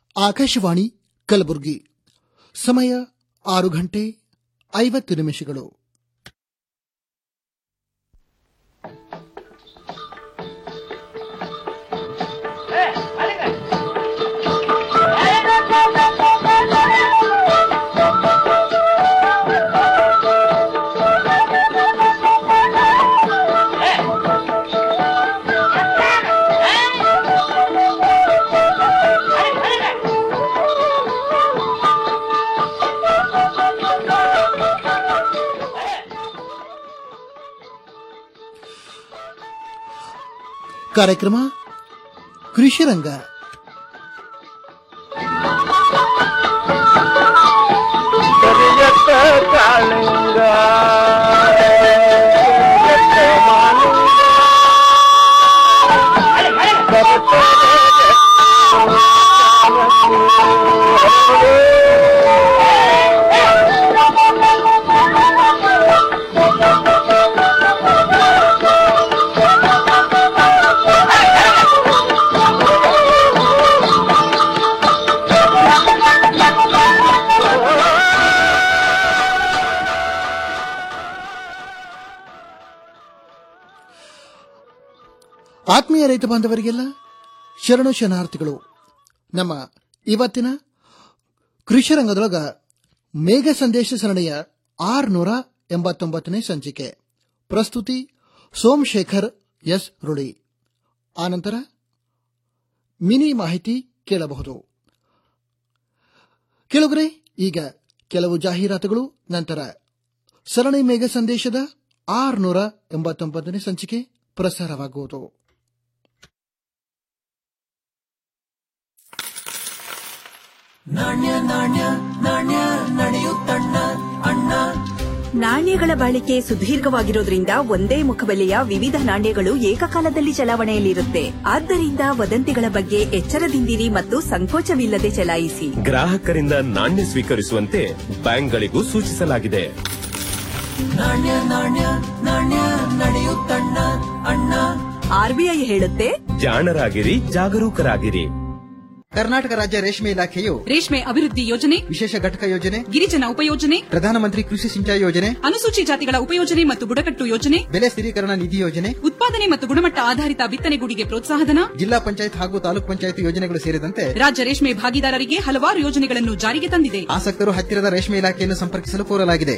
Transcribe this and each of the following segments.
ಆಕಾಶವಾಣಿ ಕಲಬುರಗಿ ಸಮಯ ಆರು ಗಂಟೆ ಐವತ್ತು ನಿಮಿಷಗಳು ಕಾರ್ಯಕ್ರಮ ಕೃಷಿ ರಂಗ ಕರಿಯತ್ತ ಕಾಳಿಂಗ ಕರಿಯತ್ತ ಮಾಲಿಂಗ ಆತ್ಮೀಯ ರೈತ ಬಾಂಧವರಿಗೆಲ್ಲ ಶರಣು ಶರಣಾರ್ಥಿಗಳು ನಮ್ಮ ಇವತ್ತಿನ ಕೃಷಿ ರಂಗದೊಳಗ ಮೇಘ ಸಂದೇಶ ಸರಣಿಯ ಆರುನೂರ ಎಂಬತ್ತೊಂಬತ್ತನೇ ಸಂಚಿಕೆ ಪ್ರಸ್ತುತಿ ಸೋಮಶೇಖರ್ ಎಸ್ ರುಳಿ ಆನಂತರ ಮಿನಿ ಮಾಹಿತಿ ಕೇಳಬಹುದು ಕೆಲವರೇ ಈಗ ಕೆಲವು ಜಾಹೀರಾತುಗಳು ನಂತರ ಸರಣಿ ಮೇಘ ಸಂದೇಶದ ಆರುನೂರ ಎಂಬತ್ತೊಂಬತ್ತನೇ ಸಂಚಿಕೆ ಪ್ರಸಾರವಾಗುವುದು ನಾಣ್ಯಗಳ ಬಾಳಿಕೆ ಸುದೀರ್ಘವಾಗಿರೋದ್ರಿಂದ ಒಂದೇ ಮುಖಬೆಲೆಯ ವಿವಿಧ ನಾಣ್ಯಗಳು ಏಕಕಾಲದಲ್ಲಿ ಚಲಾವಣೆಯಲ್ಲಿರುತ್ತೆ ಆದ್ದರಿಂದ ವದಂತಿಗಳ ಬಗ್ಗೆ ಎಚ್ಚರದಿಂದಿರಿ ಮತ್ತು ಸಂಕೋಚವಿಲ್ಲದೆ ಚಲಾಯಿಸಿ ಗ್ರಾಹಕರಿಂದ ನಾಣ್ಯ ಸ್ವೀಕರಿಸುವಂತೆ ಬ್ಯಾಂಕ್ಗಳಿಗೂ ಸೂಚಿಸಲಾಗಿದೆ ಆರ್ಬಿಐ ಹೇಳುತ್ತೆ ಜಾಣರಾಗಿರಿ ಜಾಗರೂಕರಾಗಿರಿ ಕರ್ನಾಟಕ ರಾಜ್ಯ ರೇಷ್ಮೆ ಇಲಾಖೆಯು ರೇಷ್ಮೆ ಅಭಿವೃದ್ಧಿ ಯೋಜನೆ ವಿಶೇಷ ಘಟಕ ಯೋಜನೆ ಗಿರಿಜನ ಉಪಯೋಜನೆ ಪ್ರಧಾನಮಂತ್ರಿ ಕೃಷಿ ಸಿಂಚಾಯಿ ಯೋಜನೆ ಅನುಸೂಚಿ ಜಾತಿಗಳ ಉಪಯೋಜನೆ ಮತ್ತು ಬುಡಕಟ್ಟು ಯೋಜನೆ ಬೆಲೆ ಸ್ಥಿರೀಕರಣ ನಿಧಿ ಯೋಜನೆ ಉತ್ಪಾದನೆ ಮತ್ತು ಗುಣಮಟ್ಟ ಆಧಾರಿತ ಬಿತ್ತನೆಗೂಡಿಗೆ ಪ್ರೋತ್ಸಾಹಧನ ಜಿಲ್ಲಾ ಪಂಚಾಯತ್ ಹಾಗೂ ತಾಲೂಕ್ ಪಂಚಾಯತ್ ಯೋಜನೆಗಳು ಸೇರಿದಂತೆ ರಾಜ್ಯ ರೇಷ್ಮೆ ಭಾಗಿದಾರರಿಗೆ ಹಲವಾರು ಯೋಜನೆಗಳನ್ನು ಜಾರಿಗೆ ತಂದಿದೆ ಆಸಕ್ತರು ಹತ್ತಿರದ ರೇಷ್ಮೆ ಇಲಾಖೆಯನ್ನು ಸಂಪರ್ಕಿಸಲು ಕೋರಲಾಗಿದೆ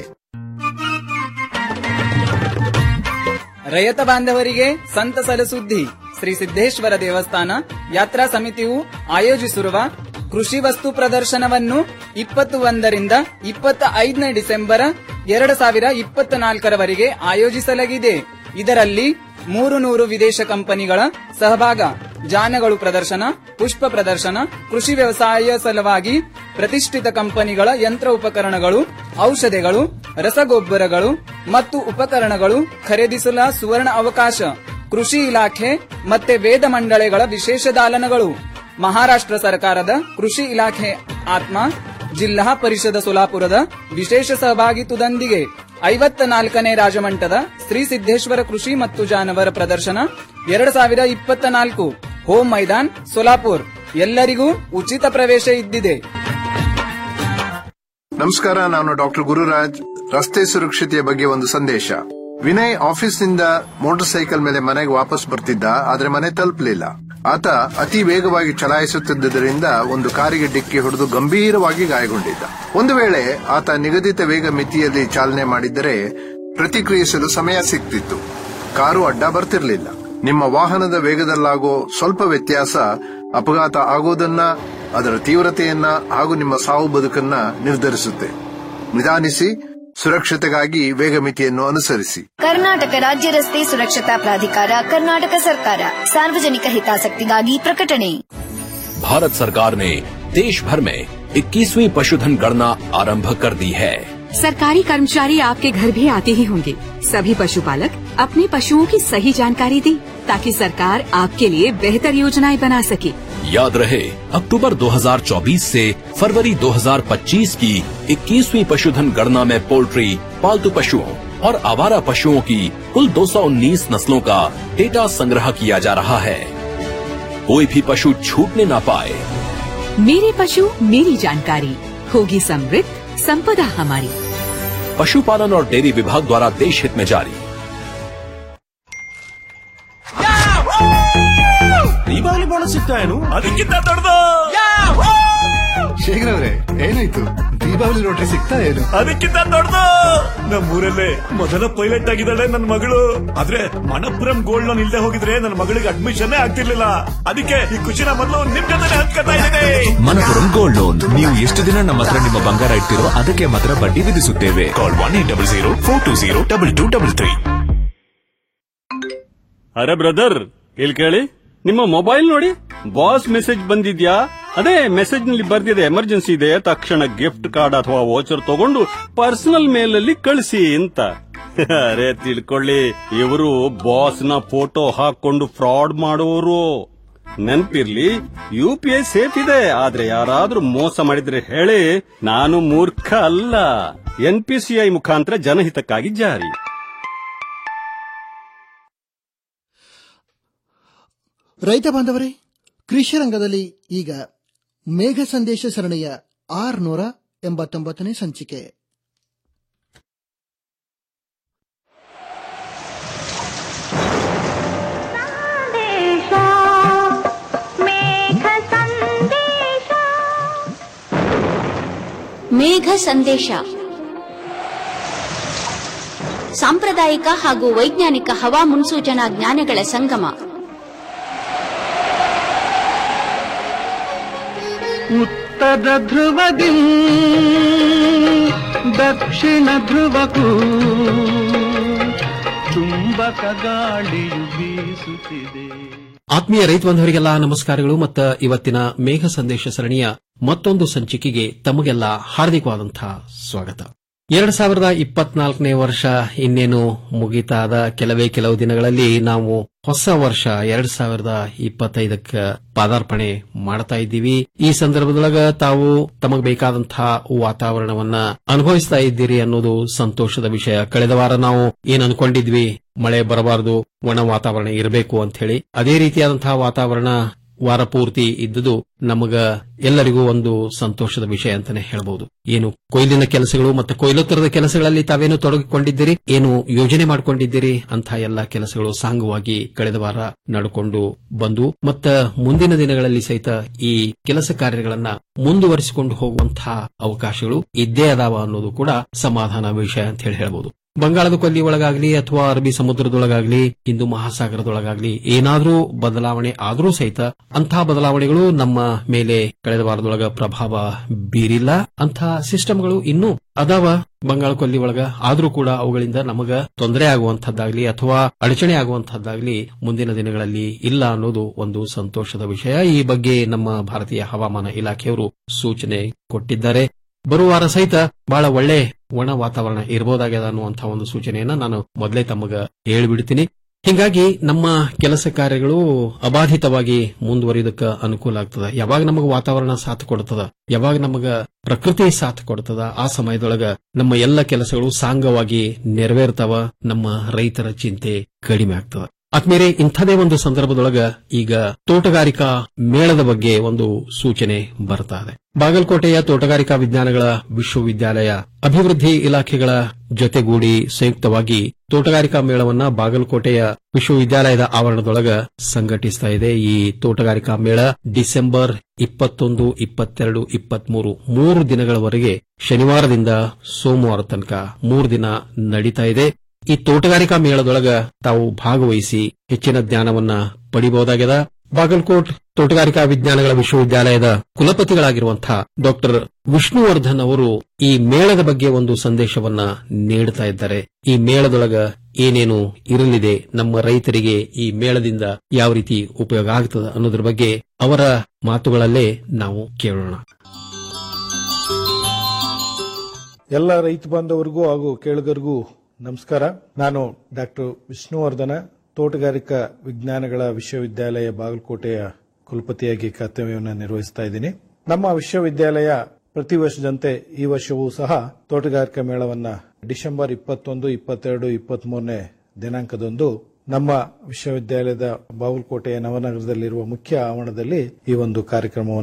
ರೈತ ಬಾಂಧವರಿಗೆ ಸಂತಸದ ಸುದ್ದಿ ಶ್ರೀ ಸಿದ್ದೇಶ್ವರ ದೇವಸ್ಥಾನ ಯಾತ್ರಾ ಸಮಿತಿಯು ಆಯೋಜಿಸಿರುವ ಕೃಷಿ ವಸ್ತು ಪ್ರದರ್ಶನವನ್ನು ಇಪ್ಪತ್ತು ಒಂದರಿಂದ ಇಪ್ಪತ್ತ ಐದನೇ ಡಿಸೆಂಬರ್ ಎರಡು ಸಾವಿರ ಇಪ್ಪತ್ತ ನಾಲ್ಕರವರೆಗೆ ಆಯೋಜಿಸಲಾಗಿದೆ ಇದರಲ್ಲಿ ಮೂರು ನೂರು ವಿದೇಶ ಕಂಪನಿಗಳ ಸಹಭಾಗ ಜಾನಗಳು ಪ್ರದರ್ಶನ ಪುಷ್ಪ ಪ್ರದರ್ಶನ ಕೃಷಿ ವ್ಯವಸಾಯ ಸಲುವಾಗಿ ಪ್ರತಿಷ್ಠಿತ ಕಂಪನಿಗಳ ಯಂತ್ರ ಉಪಕರಣಗಳು ಔಷಧಿಗಳು ರಸಗೊಬ್ಬರಗಳು ಮತ್ತು ಉಪಕರಣಗಳು ಖರೀದಿಸಲು ಸುವರ್ಣ ಅವಕಾಶ ಕೃಷಿ ಇಲಾಖೆ ಮತ್ತೆ ವೇದ ಮಂಡಳಿಗಳ ವಿಶೇಷ ದಾಲನಗಳು ಮಹಾರಾಷ್ಟ್ರ ಸರ್ಕಾರದ ಕೃಷಿ ಇಲಾಖೆ ಆತ್ಮ ಜಿಲ್ಲಾ ಪರಿಷದ ಸೋಲಾಪುರದ ವಿಶೇಷ ಸಹಭಾಗಿತ್ವದೊಂದಿಗೆ ಐವತ್ತ ನಾಲ್ಕನೇ ರಾಜಮಂಟದ ಶ್ರೀ ಸಿದ್ದೇಶ್ವರ ಕೃಷಿ ಮತ್ತು ಜಾನವರ ಪ್ರದರ್ಶನ ಎರಡು ಸಾವಿರ ಇಪ್ಪತ್ತ ನಾಲ್ಕು ಹೋಮ್ ಮೈದಾನ್ ಸೋಲಾಪುರ್ ಎಲ್ಲರಿಗೂ ಉಚಿತ ಪ್ರವೇಶ ಇದ್ದಿದೆ ನಮಸ್ಕಾರ ನಾನು ಡಾಕ್ಟರ್ ಗುರುರಾಜ್ ರಸ್ತೆ ಸುರಕ್ಷತೆಯ ಬಗ್ಗೆ ಒಂದು ಸಂದೇಶ ವಿನಯ್ ಆಫೀಸ್ನಿಂದ ಮೋಟಾರ್ ಸೈಕಲ್ ಮೇಲೆ ಮನೆಗೆ ವಾಪಸ್ ಬರ್ತಿದ್ದ ಆದ್ರೆ ಮನೆ ತಲುಪಲಿಲ್ಲ ಆತ ಅತಿ ವೇಗವಾಗಿ ಚಲಾಯಿಸುತ್ತಿದ್ದರಿಂದ ಒಂದು ಕಾರಿಗೆ ಡಿಕ್ಕಿ ಹೊಡೆದು ಗಂಭೀರವಾಗಿ ಗಾಯಗೊಂಡಿದ್ದ ಒಂದು ವೇಳೆ ಆತ ನಿಗದಿತ ವೇಗ ಮಿತಿಯಲ್ಲಿ ಚಾಲನೆ ಮಾಡಿದ್ದರೆ ಪ್ರತಿಕ್ರಿಯಿಸಲು ಸಮಯ ಸಿಗ್ತಿತ್ತು ಕಾರು ಅಡ್ಡ ಬರ್ತಿರ್ಲಿಲ್ಲ ನಿಮ್ಮ ವಾಹನದ ವೇಗದಲ್ಲಾಗೋ ಸ್ವಲ್ಪ ವ್ಯತ್ಯಾಸ ಅಪಘಾತ ಆಗೋದನ್ನ ಅದರ ತೀವ್ರತೆಯನ್ನ ಹಾಗೂ ನಿಮ್ಮ ಸಾವು ಬದುಕನ್ನ ನಿರ್ಧರಿಸುತ್ತೆ ನಿಧಾನಿಸಿ ಸುರಕ್ಷತೆಗಾಗಿ ವೇಗ ಮಿತಿಯನ್ನು ಅನುಸರಿಸಿ ಕರ್ನಾಟಕ ರಾಜ್ಯ ರಸ್ತೆ ಸುರಕ್ಷತಾ ಪ್ರಾಧಿಕಾರ ಕರ್ನಾಟಕ ಸರ್ಕಾರ ಸಾರ್ವಜನಿಕ ಹಿತಾಸಕ್ತಿಗಾಗಿ ಪ್ರಕಟಣೆ भारत सरकार ने देश भर में 21वीं पशुधन गणना आरंभ कर दी है सरकारी कर्मचारी आपके घर भी आते ही होंगे सभी पशुपालक अपने पशुओं की सही जानकारी दें ताकि सरकार आपके लिए बेहतर योजनाएं बना सके याद रहे अक्टूबर 2024 से फरवरी 2025 की 21वीं पशुधन गणना में पोल्ट्री पालतू पशुओं और आवारा पशुओं की कुल 219 नस्लों का डेटा संग्रह किया जा रहा है कोई भी पशु छूटने ना पाए मेरे पशु मेरी जानकारी होगी समृद्ध संपदा हमारी पशुपालन और डेयरी विभाग द्वारा देश हित में जारी ದೀಪಾವಳಿ ಬೋನಸ್ ಸಿಗ್ತಾ ಏನು ಅದಕ್ಕಿಂತ ದೊಡ್ಡದು ಶೇಖರ್ ಅವರೇ ಏನಾಯ್ತು ದೀಪಾವಳಿ ರೋಟ್ರಿ ಸಿಗ್ತಾ ಏನು ಅದಕ್ಕಿಂತ ದೊಡ್ಡದು ನಮ್ಮೂರಲ್ಲೇ ಮೊದಲ ಪೈಲಟ್ ಆಗಿದ್ದಾಳೆ ನನ್ನ ಮಗಳು ಆದ್ರೆ ಮಣಪುರಂ ಗೋಲ್ಡ್ ಲೋನ್ ಇಲ್ಲದೆ ಹೋಗಿದ್ರೆ ನನ್ನ ಮಗಳಿಗೆ ಅಡ್ಮಿಷನ್ ಆಗ್ತಿರ್ಲಿಲ್ಲ ಅದಕ್ಕೆ ಈ ಖುಷಿನ ಮೊದಲು ನಿಮ್ ಜೊತೆ ಹಂಚ್ಕೊತಾ ಇದ್ದೀನಿ ಮನಪುರಂ ಗೋಲ್ಡ್ ಲೋನ್ ನೀವು ಎಷ್ಟು ದಿನ ನಮ್ಮ ಹತ್ರ ನಿಮ್ಮ ಬಂಗಾರ ಇಟ್ಟಿರೋ ಅದಕ್ಕೆ ಮಾತ್ರ ಬಡ್ಡಿ ವಿಧಿಸುತ್ತೇವೆ call one eight double zero four two zero double two double three ಅರೆ ಬ್ರದರ್ ಇಲ್ಲಿ ಕೇಳಿ ನಿಮ್ಮ ಮೊಬೈಲ್ ನೋಡಿ ಬಾಸ್ ಮೆಸೇಜ್ ಬಂದಿದ್ಯಾ ಅದೇ ಮೆಸೇಜ್ ನಲ್ಲಿ ಬರ್ದಿದೆ ಎಮರ್ಜೆನ್ಸಿ ಇದೆ ತಕ್ಷಣ ಗಿಫ್ಟ್ ಕಾರ್ಡ್ ಅಥವಾ ವೋಚರ್ ತಗೊಂಡು ಪರ್ಸನಲ್ ಮೇಲ್ ಅಲ್ಲಿ ಕಳಿಸಿ ಅಂತ ಅರೆ ತಿಳ್ಕೊಳ್ಳಿ ಇವರು ಬಾಸ್ ನ ಫೋಟೋ ಹಾಕೊಂಡು ಫ್ರಾಡ್ ಮಾಡೋರು ನೆನ್ಪಿರ್ಲಿ ಯು ಪಿ ಐ ಸೇಫ್ ಇದೆ ಆದ್ರೆ ಯಾರಾದ್ರೂ ಮೋಸ ಮಾಡಿದ್ರೆ ಹೇಳಿ ನಾನು ಮೂರ್ಖ ಅಲ್ಲ ಎನ್ ಪಿ ಸಿ ಐ ಮುಖಾಂತರ ಜನಹಿತಕ್ಕಾಗಿ ಜಾರಿ ರೈತ ಬಾಂಧವರೇ ಕೃಷಿ ರಂಗದಲ್ಲಿ ಈಗ ಮೇಘ ಸಂದೇಶ ಸರಣಿಯ ಆರ್ನೂರ ಎಂಬತ್ತೊಂಬತ್ತನೇ ಸಂಚಿಕೆ ಮೇಘ ಸಂದೇಶ ಸಾಂಪ್ರದಾಯಿಕ ಹಾಗೂ ವೈಜ್ಞಾನಿಕ ಹವಾ ಮುನ್ಸೂಚನಾ ಜ್ಞಾನಗಳ ಸಂಗಮ ಉತ್ತರ ಧ್ರುವದಿ ದಕ್ಷಿಣ ಧ್ರುವಕ್ಕೂ ಚುಂಬಕ ಗಾಳಿಯು ಬೀಸುತ್ತಿದೆ ಆತ್ಮೀಯ ರೈತ ಬಾಂಧವರಿಗೆಲ್ಲ ನಮಸ್ಕಾರಗಳು ಮತ್ತು ಇವತ್ತಿನ ಮೇಘ ಸಂದೇಶ ಸರಣಿಯ ಮತ್ತೊಂದು ಸಂಚಿಕೆಗೆ ತಮಗೆಲ್ಲ ಹಾರ್ದಿಕವಾದಂತಹ ಸ್ವಾಗತ ಎರಡ್ ಸಾವಿರದ ಇಪ್ಪತ್ನಾಲ್ಕನೇ ವರ್ಷ ಇನ್ನೇನು ಮುಗಿತಾದ ಕೆಲವೇ ಕೆಲವು ದಿನಗಳಲ್ಲಿ ನಾವು ಹೊಸ ವರ್ಷ ಎರಡ್ ಸಾವಿರದ ಇಪ್ಪತ್ತೈದಕ್ಕೆ ಪಾದಾರ್ಪಣೆ ಮಾಡ್ತಾ ಇದ್ದೀವಿ ಈ ಸಂದರ್ಭದೊಳಗ ತಾವು ತಮಗ್ ಬೇಕಾದಂತಹ ವಾತಾವರಣವನ್ನ ಅನುಭವಿಸ್ತಾ ಇದ್ದೀರಿ ಅನ್ನೋದು ಸಂತೋಷದ ವಿಷಯ ಕಳೆದ ವಾರ ನಾವು ಏನ್ ಅನ್ಕೊಂಡಿದ್ವಿ ಮಳೆ ಬರಬಾರದು ಒಣ ವಾತಾವರಣ ಇರಬೇಕು ಅಂತ ಹೇಳಿ ಅದೇ ರೀತಿಯಾದಂತಹ ವಾತಾವರಣ ವಾರ ಪೂರ್ತಿ ಇದ್ದುದು ನಮಗ ಎಲ್ಲರಿಗೂ ಒಂದು ಸಂತೋಷದ ವಿಷಯ ಅಂತಾನೆ ಹೇಳಬಹುದು ಏನು ಕೊಯ್ಲಿನ ಕೆಲಸಗಳು ಮತ್ತು ಕೊಯ್ಲೋತ್ತರದ ಕೆಲಸಗಳಲ್ಲಿ ತಾವೇನು ತೊಡಗಿಕೊಂಡಿದ್ದೀರಿ ಏನು ಯೋಜನೆ ಮಾಡಿಕೊಂಡಿದ್ದೀರಿ ಅಂತ ಎಲ್ಲ ಕೆಲಸಗಳು ಸಾಂಗವಾಗಿ ಕಳೆದ ವಾರ ನಡ್ಕೊಂಡು ಬಂದು ಮತ್ತ ಮುಂದಿನ ದಿನಗಳಲ್ಲಿ ಸಹಿತ ಈ ಕೆಲಸ ಕಾರ್ಯಗಳನ್ನ ಮುಂದುವರಿಸಿಕೊಂಡು ಹೋಗುವಂತಹ ಅವಕಾಶಗಳು ಇದ್ದೇ ಅದಾವ ಅನ್ನೋದು ಕೂಡ ಸಮಾಧಾನ ವಿಷಯ ಅಂತ ಹೇಳಿ ಹೇಳಬಹುದು ಬಂಗಾಳದ ಕೊಲ್ಲಿ ಒಳಗಾಗ್ಲಿ ಅಥವಾ ಅರಬ್ಬಿ ಸಮುದ್ರದೊಳಗಾಗ್ಲಿ ಹಿಂದೂ ಮಹಾಸಾಗರದೊಳಗಾಗ್ಲಿ ಏನಾದ್ರೂ ಬದಲಾವಣೆ ಆದರೂ ಸಹಿತ ಅಂತಹ ಬದಲಾವಣೆಗಳು ನಮ್ಮ ಮೇಲೆ ಕಳೆದ ವಾರದೊಳಗ ಪ್ರಭಾವ ಬೀರಿಲ್ಲ ಅಂತಹ ಸಿಸ್ಟಮ್ಗಳು ಇನ್ನೂ ಅದಾವ ಬಂಗಾಳ ಕೊಲ್ಲಿ ಒಳಗ ಆದ್ರೂ ಕೂಡ ಅವುಗಳಿಂದ ನಮಗ ತೊಂದರೆ ಆಗುವಂತಹದ್ದಾಗ್ಲಿ ಅಥವಾ ಅಡಚಣೆ ಆಗುವಂತಹದ್ದಾಗ್ಲಿ ಮುಂದಿನ ದಿನಗಳಲ್ಲಿ ಇಲ್ಲ ಅನ್ನೋದು ಒಂದು ಸಂತೋಷದ ವಿಷಯ ಈ ಬಗ್ಗೆ ನಮ್ಮ ಭಾರತೀಯ ಹವಾಮಾನ ಇಲಾಖೆಯವರು ಸೂಚನೆ ಕೊಟ್ಟಿದ್ದಾರೆ ಬರುವ ವಾರ ಸಹಿತ ಬಹಳ ಒಳ್ಳೆ ಒಣ ವಾತಾವರಣ ಇರಬಹುದಾಗ್ಯದ ಅನ್ನುವಂತಹ ಒಂದು ಸೂಚನೆಯನ್ನ ನಾನು ಮೊದಲೇ ತಮಗ ಹೇಳ್ಬಿಡ್ತೀನಿ ಹಿಂಗಾಗಿ ನಮ್ಮ ಕೆಲಸ ಕಾರ್ಯಗಳು ಅಬಾಧಿತವಾಗಿ ಮುಂದುವರಿಯೋದಕ್ಕೆ ಅನುಕೂಲ ಆಗ್ತದ ಯಾವಾಗ ನಮಗ ವಾತಾವರಣ ಸಾಥ್ ಕೊಡ್ತದ ಯಾವಾಗ ನಮಗ ಪ್ರಕೃತಿ ಸಾಥ್ ಕೊಡ್ತದ ಆ ಸಮಯದೊಳಗ ನಮ್ಮ ಎಲ್ಲ ಕೆಲಸಗಳು ಸಾಂಗವಾಗಿ ನೆರವೇರ್ತಾವ ನಮ್ಮ ರೈತರ ಚಿಂತೆ ಕಡಿಮೆ ಆಗ್ತದ ಆದ್ಮೇಲೆ ಇಂಥದೇ ಒಂದು ಸಂದರ್ಭದೊಳಗ ಈಗ ತೋಟಗಾರಿಕಾ ಮೇಳದ ಬಗ್ಗೆ ಒಂದು ಸೂಚನೆ ಬರ್ತಾ ಇದೆ ಬಾಗಲಕೋಟೆಯ ತೋಟಗಾರಿಕಾ ವಿಜ್ಞಾನಗಳ ವಿಶ್ವವಿದ್ಯಾಲಯ ಅಭಿವೃದ್ಧಿ ಇಲಾಖೆಗಳ ಜೊತೆಗೂಡಿ ಸಂಯುಕ್ತವಾಗಿ ತೋಟಗಾರಿಕಾ ಮೇಳವನ್ನ ಬಾಗಲಕೋಟೆಯ ವಿಶ್ವವಿದ್ಯಾಲಯದ ಆವರಣದೊಳಗ ಸಂಘಟಿಸ್ತಾ ಇದೆ ಈ ತೋಟಗಾರಿಕಾ ಮೇಳ ಡಿಸೆಂಬರ್ ಇಪ್ಪತ್ತೊಂದು ಇಪ್ಪತ್ತೆರಡು ಇಪ್ಪತ್ಮೂರು ಮೂರು ದಿನಗಳವರೆಗೆ ಶನಿವಾರದಿಂದ ಸೋಮವಾರ ತನಕ ಮೂರು ದಿನ ನಡೀತಾ ಇದೆ ಈ ತೋಟಗಾರಿಕಾ ಮೇಳದೊಳಗ ತಾವು ಭಾಗವಹಿಸಿ ಹೆಚ್ಚಿನ ಜ್ಞಾನವನ್ನ ಪಡಿಬಹುದಾಗಿದೆ ಬಾಗಲಕೋಟ್ ತೋಟಗಾರಿಕಾ ವಿಜ್ಞಾನಗಳ ವಿಶ್ವವಿದ್ಯಾಲಯದ ಕುಲಪತಿಗಳಾಗಿರುವಂತಹ ಡಾಕ್ಟರ್ ವಿಷ್ಣುವರ್ಧನ್ ಅವರು ಈ ಮೇಳದ ಬಗ್ಗೆ ಒಂದು ಸಂದೇಶವನ್ನ ನೀಡುತ್ತಾ ಇದ್ದಾರೆ ಈ ಮೇಳದೊಳಗ ಏನೇನು ಇರಲಿದೆ ನಮ್ಮ ರೈತರಿಗೆ ಈ ಮೇಳದಿಂದ ಯಾವ ರೀತಿ ಉಪಯೋಗ ಆಗ್ತದ ಅನ್ನೋದ್ರ ಬಗ್ಗೆ ಅವರ ಮಾತುಗಳಲ್ಲೇ ನಾವು ಕೇಳೋಣ ಎಲ್ಲ ರೈತ ಬಾಂಧವರಿಗೂ ಹಾಗೂ ಕೇಳುಗರಿಗೂ ನಮಸ್ಕಾರ ನಾನು ಡಾಕ್ಟರ್ ವಿಷ್ಣುವರ್ಧನ ತೋಟಗಾರಿಕಾ ವಿಜ್ಞಾನಗಳ ವಿಶ್ವವಿದ್ಯಾಲಯ ಬಾಗಲಕೋಟೆಯ ಕುಲಪತಿಯಾಗಿ ಕರ್ತವ್ಯವನ್ನು ನಿರ್ವಹಿಸ್ತಾ ಇದ್ದೀನಿ ನಮ್ಮ ವಿಶ್ವವಿದ್ಯಾಲಯ ಪ್ರತಿ ವರ್ಷದಂತೆ ಈ ವರ್ಷವೂ ಸಹ ತೋಟಗಾರಿಕಾ ಮೇಳವನ್ನ ಡಿಸೆಂಬರ್ ಇಪ್ಪತ್ತೊಂದು ಇಪ್ಪತ್ತೆರಡು ಇಪ್ಪತ್ಮೂರನೇ ದಿನಾಂಕದಂದು ನಮ್ಮ ವಿಶ್ವವಿದ್ಯಾಲಯದ ಬಾಗಲಕೋಟೆಯ ನವನಗರದಲ್ಲಿರುವ ಮುಖ್ಯ ಆವರಣದಲ್ಲಿ ಈ ಒಂದು ಕಾರ್ಯಕ್ರಮವನ್ನ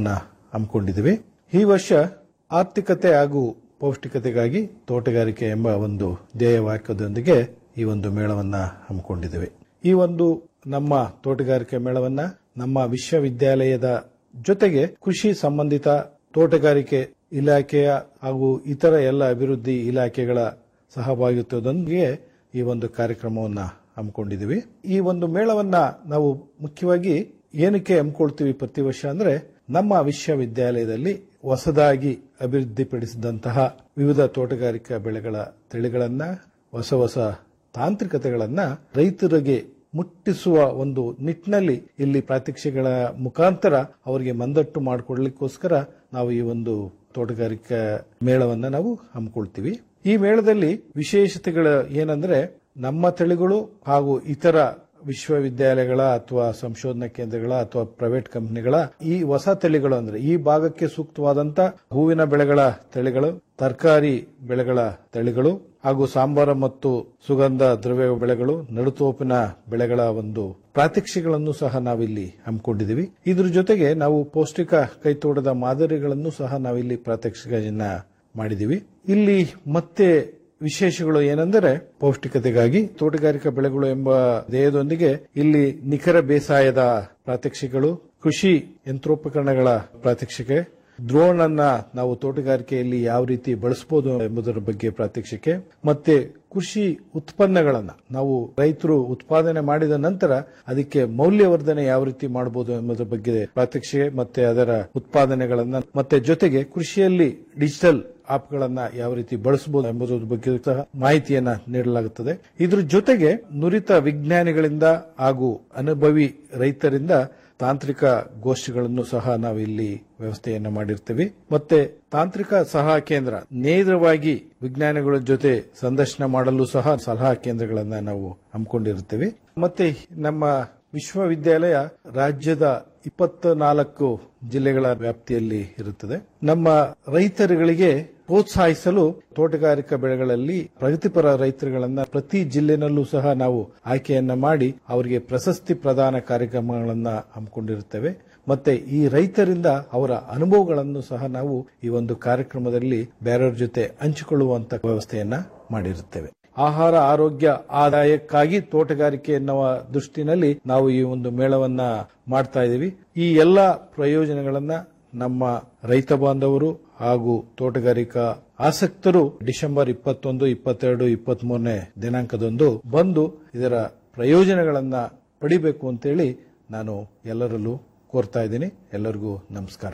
ಹಮ್ಮಿಕೊಂಡಿದ್ದೀವಿ ಈ ವರ್ಷ ಆರ್ಥಿಕತೆ ಹಾಗೂ ಪೌಷ್ಟಿಕತೆಗಾಗಿ ತೋಟಗಾರಿಕೆ ಎಂಬ ಒಂದು ಧ್ಯೇಯ ವಾಕ್ಯದೊಂದಿಗೆ ಈ ಒಂದು ಮೇಳವನ್ನ ಹಮ್ಮಿಕೊಂಡಿದ್ದೇವೆ ಈ ಒಂದು ನಮ್ಮ ತೋಟಗಾರಿಕೆ ಮೇಳವನ್ನ ನಮ್ಮ ವಿಶ್ವವಿದ್ಯಾಲಯದ ಜೊತೆಗೆ ಕೃಷಿ ಸಂಬಂಧಿತ ತೋಟಗಾರಿಕೆ ಇಲಾಖೆಯ ಹಾಗೂ ಇತರ ಎಲ್ಲ ಅಭಿವೃದ್ಧಿ ಇಲಾಖೆಗಳ ಸಹಭಾಗಿತ್ವದೊಂದಿಗೆ ಈ ಒಂದು ಕಾರ್ಯಕ್ರಮವನ್ನ ಹಮ್ಮಿಕೊಂಡಿದ್ದೀವಿ ಈ ಒಂದು ಮೇಳವನ್ನ ನಾವು ಮುಖ್ಯವಾಗಿ ಏನಕ್ಕೆ ಹಮ್ಮಿಕೊಳ್ತೀವಿ ಪ್ರತಿ ವರ್ಷ ಅಂದ್ರೆ ನಮ್ಮ ವಿಶ್ವವಿದ್ಯಾಲಯದಲ್ಲಿ ಹೊಸದಾಗಿ ಅಭಿವೃದ್ಧಿಪಡಿಸಿದಂತಹ ವಿವಿಧ ತೋಟಗಾರಿಕಾ ಬೆಳೆಗಳ ತಳಿಗಳನ್ನ ಹೊಸ ಹೊಸ ತಾಂತ್ರಿಕತೆಗಳನ್ನ ರೈತರಿಗೆ ಮುಟ್ಟಿಸುವ ಒಂದು ನಿಟ್ಟಿನಲ್ಲಿ ಇಲ್ಲಿ ಪ್ರಾತ್ಯಕ್ಷಿಗಳ ಮುಖಾಂತರ ಅವರಿಗೆ ಮಂದಟ್ಟು ಮಾಡಿಕೊಡ್ಲಿಕ್ಕೋಸ್ಕರ ನಾವು ಈ ಒಂದು ತೋಟಗಾರಿಕಾ ಮೇಳವನ್ನ ನಾವು ಹಮ್ಮಿಕೊಳ್ತೀವಿ ಈ ಮೇಳದಲ್ಲಿ ವಿಶೇಷತೆಗಳು ಏನಂದ್ರೆ ನಮ್ಮ ತಳಿಗಳು ಹಾಗೂ ಇತರ ವಿಶ್ವವಿದ್ಯಾಲಯಗಳ ಅಥವಾ ಸಂಶೋಧನಾ ಕೇಂದ್ರಗಳ ಅಥವಾ ಪ್ರೈವೇಟ್ ಕಂಪನಿಗಳ ಈ ಹೊಸ ತಳಿಗಳು ಅಂದ್ರೆ ಈ ಭಾಗಕ್ಕೆ ಸೂಕ್ತವಾದಂತ ಹೂವಿನ ಬೆಳೆಗಳ ತಳಿಗಳು ತರಕಾರಿ ಬೆಳೆಗಳ ತಳಿಗಳು ಹಾಗೂ ಸಾಂಬಾರ ಮತ್ತು ಸುಗಂಧ ದ್ರವ್ಯ ಬೆಳೆಗಳು ನಡುತೋಪಿನ ಬೆಳೆಗಳ ಒಂದು ಪ್ರಾತ್ಯಕ್ಷಿಗಳನ್ನು ಸಹ ನಾವಿಲ್ಲಿ ಹಮ್ಮಿಕೊಂಡಿದ್ದೀವಿ ಇದ್ರ ಜೊತೆಗೆ ನಾವು ಪೌಷ್ಟಿಕ ಕೈತೋಟದ ಮಾದರಿಗಳನ್ನು ಸಹ ನಾವಿಲ್ಲಿ ಪ್ರಾತ್ಯಕ್ಷಿಕೆಯನ್ನ ಮಾಡಿದ್ದೀವಿ ಇಲ್ಲಿ ಮತ್ತೆ ವಿಶೇಷಗಳು ಏನೆಂದರೆ ಪೌಷ್ಟಿಕತೆಗಾಗಿ ತೋಟಗಾರಿಕಾ ಬೆಳೆಗಳು ಎಂಬ ಧ್ಯೇಯದೊಂದಿಗೆ ಇಲ್ಲಿ ನಿಖರ ಬೇಸಾಯದ ಪ್ರಾತ್ಯಕ್ಷಿಕೆಗಳು ಕೃಷಿ ಯಂತ್ರೋಪಕರಣಗಳ ಪ್ರಾತ್ಯಕ್ಷಿಕೆ ಡ್ರೋನ್ ಅನ್ನ ನಾವು ತೋಟಗಾರಿಕೆಯಲ್ಲಿ ಯಾವ ರೀತಿ ಬಳಸಬಹುದು ಎಂಬುದರ ಬಗ್ಗೆ ಪ್ರಾತ್ಯಕ್ಷಿಕೆ ಮತ್ತೆ ಕೃಷಿ ಉತ್ಪನ್ನಗಳನ್ನ ನಾವು ರೈತರು ಉತ್ಪಾದನೆ ಮಾಡಿದ ನಂತರ ಅದಕ್ಕೆ ಮೌಲ್ಯವರ್ಧನೆ ಯಾವ ರೀತಿ ಮಾಡಬಹುದು ಎಂಬುದರ ಬಗ್ಗೆ ಪ್ರಾತ್ಯಕ್ಷಿಕೆ ಮತ್ತೆ ಅದರ ಉತ್ಪಾದನೆಗಳನ್ನ ಮತ್ತೆ ಜೊತೆಗೆ ಕೃಷಿಯಲ್ಲಿ ಡಿಜಿಟಲ್ ಆಪ್ಗಳನ್ನ ಯಾವ ರೀತಿ ಬಳಸಬಹುದು ಎಂಬುದರ ಬಗ್ಗೆ ಸಹ ಮಾಹಿತಿಯನ್ನ ನೀಡಲಾಗುತ್ತದೆ ಇದ್ರ ಜೊತೆಗೆ ನುರಿತ ವಿಜ್ಞಾನಿಗಳಿಂದ ಹಾಗೂ ಅನುಭವಿ ರೈತರಿಂದ ತಾಂತ್ರಿಕ ಗೋಷ್ಠಿಗಳನ್ನು ಸಹ ನಾವು ಇಲ್ಲಿ ವ್ಯವಸ್ಥೆಯನ್ನ ಮಾಡಿರ್ತೀವಿ ಮತ್ತೆ ತಾಂತ್ರಿಕ ಸಲಹಾ ಕೇಂದ್ರ ನೇರವಾಗಿ ವಿಜ್ಞಾನಿಗಳ ಜೊತೆ ಸಂದರ್ಶನ ಮಾಡಲು ಸಹ ಸಲಹಾ ಕೇಂದ್ರಗಳನ್ನ ನಾವು ಹಮ್ಮಿಕೊಂಡಿರ್ತೀವಿ ಮತ್ತೆ ನಮ್ಮ ವಿಶ್ವವಿದ್ಯಾಲಯ ರಾಜ್ಯದ ಇಪ್ಪತ್ತ ನಾಲ್ಕು ಜಿಲ್ಲೆಗಳ ವ್ಯಾಪ್ತಿಯಲ್ಲಿ ಇರುತ್ತದೆ ನಮ್ಮ ರೈತರುಗಳಿಗೆ ಪ್ರೋತ್ಸಾಹಿಸಲು ತೋಟಗಾರಿಕಾ ಬೆಳೆಗಳಲ್ಲಿ ಪ್ರಗತಿಪರ ರೈತರುಗಳನ್ನ ಪ್ರತಿ ಜಿಲ್ಲೆನಲ್ಲೂ ಸಹ ನಾವು ಆಯ್ಕೆಯನ್ನ ಮಾಡಿ ಅವರಿಗೆ ಪ್ರಶಸ್ತಿ ಪ್ರದಾನ ಕಾರ್ಯಕ್ರಮಗಳನ್ನ ಹಮ್ಮಿಕೊಂಡಿರುತ್ತೇವೆ ಮತ್ತೆ ಈ ರೈತರಿಂದ ಅವರ ಅನುಭವಗಳನ್ನು ಸಹ ನಾವು ಈ ಒಂದು ಕಾರ್ಯಕ್ರಮದಲ್ಲಿ ಬೇರೆಯವ್ರ ಜೊತೆ ಹಂಚಿಕೊಳ್ಳುವಂತ ವ್ಯವಸ್ಥೆಯನ್ನ ಮಾಡಿರುತ್ತೇವೆ ಆಹಾರ ಆರೋಗ್ಯ ಆದಾಯಕ್ಕಾಗಿ ತೋಟಗಾರಿಕೆ ಎನ್ನುವ ದೃಷ್ಟಿನಲ್ಲಿ ನಾವು ಈ ಒಂದು ಮೇಳವನ್ನ ಮಾಡ್ತಾ ಇದ್ದೀವಿ ಈ ಎಲ್ಲ ಪ್ರಯೋಜನಗಳನ್ನ ನಮ್ಮ ರೈತ ಬಾಂಧವರು ಹಾಗೂ ತೋಟಗಾರಿಕಾ ಆಸಕ್ತರು ಡಿಸೆಂಬರ್ ಇಪ್ಪತ್ತೊಂದು ಇಪ್ಪತ್ತೆರಡು ಇಪ್ಪತ್ತ್ ಮೂರನೇ ದಿನಾಂಕದಂದು ಬಂದು ಇದರ ಪ್ರಯೋಜನಗಳನ್ನ ಪಡಿಬೇಕು ಅಂತೇಳಿ ನಾನು ಎಲ್ಲರಲ್ಲೂ ಕೋರ್ತಾ ಇದ್ದೀನಿ ಎಲ್ಲರಿಗೂ ನಮಸ್ಕಾರ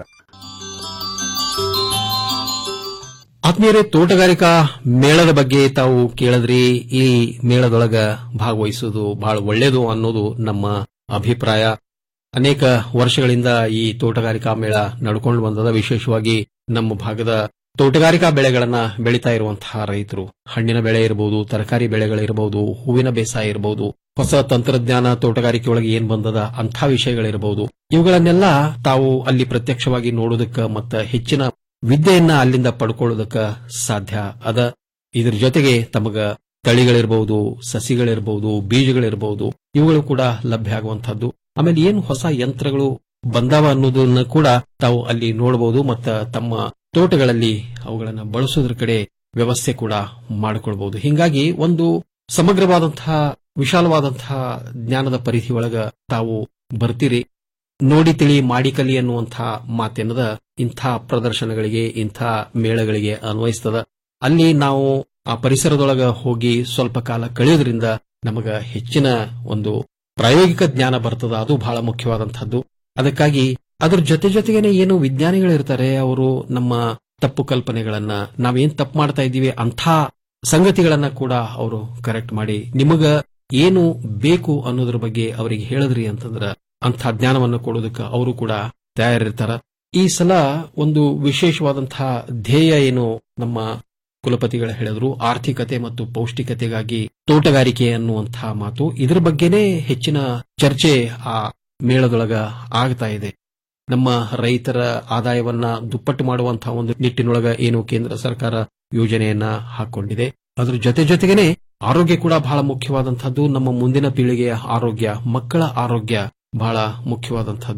ಆತ್ಮೀಯರೇ ತೋಟಗಾರಿಕಾ ಮೇಳದ ಬಗ್ಗೆ ತಾವು ಕೇಳಿದ್ರಿ ಈ ಮೇಳದೊಳಗ ಭಾಗವಹಿಸುವುದು ಬಹಳ ಒಳ್ಳೆಯದು ಅನ್ನೋದು ನಮ್ಮ ಅಭಿಪ್ರಾಯ ಅನೇಕ ವರ್ಷಗಳಿಂದ ಈ ತೋಟಗಾರಿಕಾ ಮೇಳ ನಡ್ಕೊಂಡು ಬಂದದ ವಿಶೇಷವಾಗಿ ನಮ್ಮ ಭಾಗದ ತೋಟಗಾರಿಕಾ ಬೆಳೆಗಳನ್ನ ಬೆಳೀತಾ ಇರುವಂತಹ ರೈತರು ಹಣ್ಣಿನ ಬೆಳೆ ಇರಬಹುದು ತರಕಾರಿ ಬೆಳೆಗಳಿರಬಹುದು ಹೂವಿನ ಬೇಸಾಯ ಇರಬಹುದು ಹೊಸ ತಂತ್ರಜ್ಞಾನ ತೋಟಗಾರಿಕೆ ಒಳಗೆ ಏನ್ ಬಂದದ ಅಂಥ ವಿಷಯಗಳಿರಬಹುದು ಇವುಗಳನ್ನೆಲ್ಲ ತಾವು ಅಲ್ಲಿ ಪ್ರತ್ಯಕ್ಷವಾಗಿ ನೋಡೋದಕ್ಕ ಮತ್ತು ಹೆಚ್ಚಿನ ವಿದ್ಯೆಯನ್ನ ಅಲ್ಲಿಂದ ಪಡ್ಕೊಳ್ಳೋದಕ್ಕ ಸಾಧ್ಯ ಅದ ಇದ್ರ ಜೊತೆಗೆ ತಮಗ ತಳಿಗಳಿರಬಹುದು ಸಸಿಗಳಿರಬಹುದು ಬೀಜಗಳಿರಬಹುದು ಇವುಗಳು ಕೂಡ ಲಭ್ಯ ಆಗುವಂತಹದ್ದು ಆಮೇಲೆ ಏನು ಹೊಸ ಯಂತ್ರಗಳು ಬಂದಾವ ಅನ್ನೋದನ್ನ ಕೂಡ ತಾವು ಅಲ್ಲಿ ನೋಡಬಹುದು ಮತ್ತ ತಮ್ಮ ತೋಟಗಳಲ್ಲಿ ಅವುಗಳನ್ನ ಬಳಸೋದ್ರ ಕಡೆ ವ್ಯವಸ್ಥೆ ಕೂಡ ಮಾಡಿಕೊಳ್ಬಹುದು ಹಿಂಗಾಗಿ ಒಂದು ಸಮಗ್ರವಾದಂತಹ ವಿಶಾಲವಾದಂತಹ ಜ್ಞಾನದ ಪರಿಧಿ ಒಳಗ ತಾವು ಬರ್ತೀರಿ ನೋಡಿ ತಿಳಿ ಮಾಡಿ ಕಲಿ ಅನ್ನುವಂತಹ ಮಾತೆನ್ನದ ಇಂಥ ಪ್ರದರ್ಶನಗಳಿಗೆ ಇಂಥ ಮೇಳಗಳಿಗೆ ಅನ್ವಯಿಸ್ತದ ಅಲ್ಲಿ ನಾವು ಆ ಪರಿಸರದೊಳಗ ಹೋಗಿ ಸ್ವಲ್ಪ ಕಾಲ ಕಳೆಯೋದ್ರಿಂದ ನಮಗ ಹೆಚ್ಚಿನ ಒಂದು ಪ್ರಾಯೋಗಿಕ ಜ್ಞಾನ ಬರ್ತದ ಅದು ಬಹಳ ಮುಖ್ಯವಾದಂತಹದ್ದು ಅದಕ್ಕಾಗಿ ಅದ್ರ ಜೊತೆ ಜೊತೆಗೇನೆ ಏನು ವಿಜ್ಞಾನಿಗಳಿರ್ತಾರೆ ಅವರು ನಮ್ಮ ತಪ್ಪು ಕಲ್ಪನೆಗಳನ್ನ ನಾವೇನ್ ತಪ್ಪು ಮಾಡ್ತಾ ಇದ್ದೀವಿ ಅಂಥ ಸಂಗತಿಗಳನ್ನ ಕೂಡ ಅವರು ಕರೆಕ್ಟ್ ಮಾಡಿ ನಿಮಗ ಏನು ಬೇಕು ಅನ್ನೋದ್ರ ಬಗ್ಗೆ ಅವರಿಗೆ ಹೇಳಿದ್ರಿ ಅಂತಂದ್ರ ಅಂಥ ಜ್ಞಾನವನ್ನು ಕೊಡೋದಕ್ಕೆ ಅವರು ಕೂಡ ತಯಾರಿರ್ತಾರ ಈ ಸಲ ಒಂದು ವಿಶೇಷವಾದಂತಹ ಧ್ಯೇಯ ಏನು ನಮ್ಮ ಕುಲಪತಿಗಳು ಹೇಳಿದ್ರು ಆರ್ಥಿಕತೆ ಮತ್ತು ಪೌಷ್ಟಿಕತೆಗಾಗಿ ತೋಟಗಾರಿಕೆ ಅನ್ನುವಂತಹ ಮಾತು ಇದ್ರ ಬಗ್ಗೆನೇ ಹೆಚ್ಚಿನ ಚರ್ಚೆ ಆ ಮೇಳದೊಳಗ ಆಗ್ತಾ ಇದೆ ನಮ್ಮ ರೈತರ ಆದಾಯವನ್ನ ದುಪ್ಪಟ್ಟು ಮಾಡುವಂತಹ ಒಂದು ನಿಟ್ಟಿನೊಳಗ ಏನು ಕೇಂದ್ರ ಸರ್ಕಾರ ಯೋಜನೆಯನ್ನ ಹಾಕೊಂಡಿದೆ ಅದ್ರ ಜೊತೆ ಜೊತೆಗೇನೆ ಆರೋಗ್ಯ ಕೂಡ ಬಹಳ ಮುಖ್ಯವಾದಂತಹದ್ದು ನಮ್ಮ ಮುಂದಿನ ಪೀಳಿಗೆಯ ಆರೋಗ್ಯ ಮಕ್ಕಳ ಆರೋಗ್ಯ ಬಹಳ ಮುಖ್ಯವಾದಂತಹದ್ದು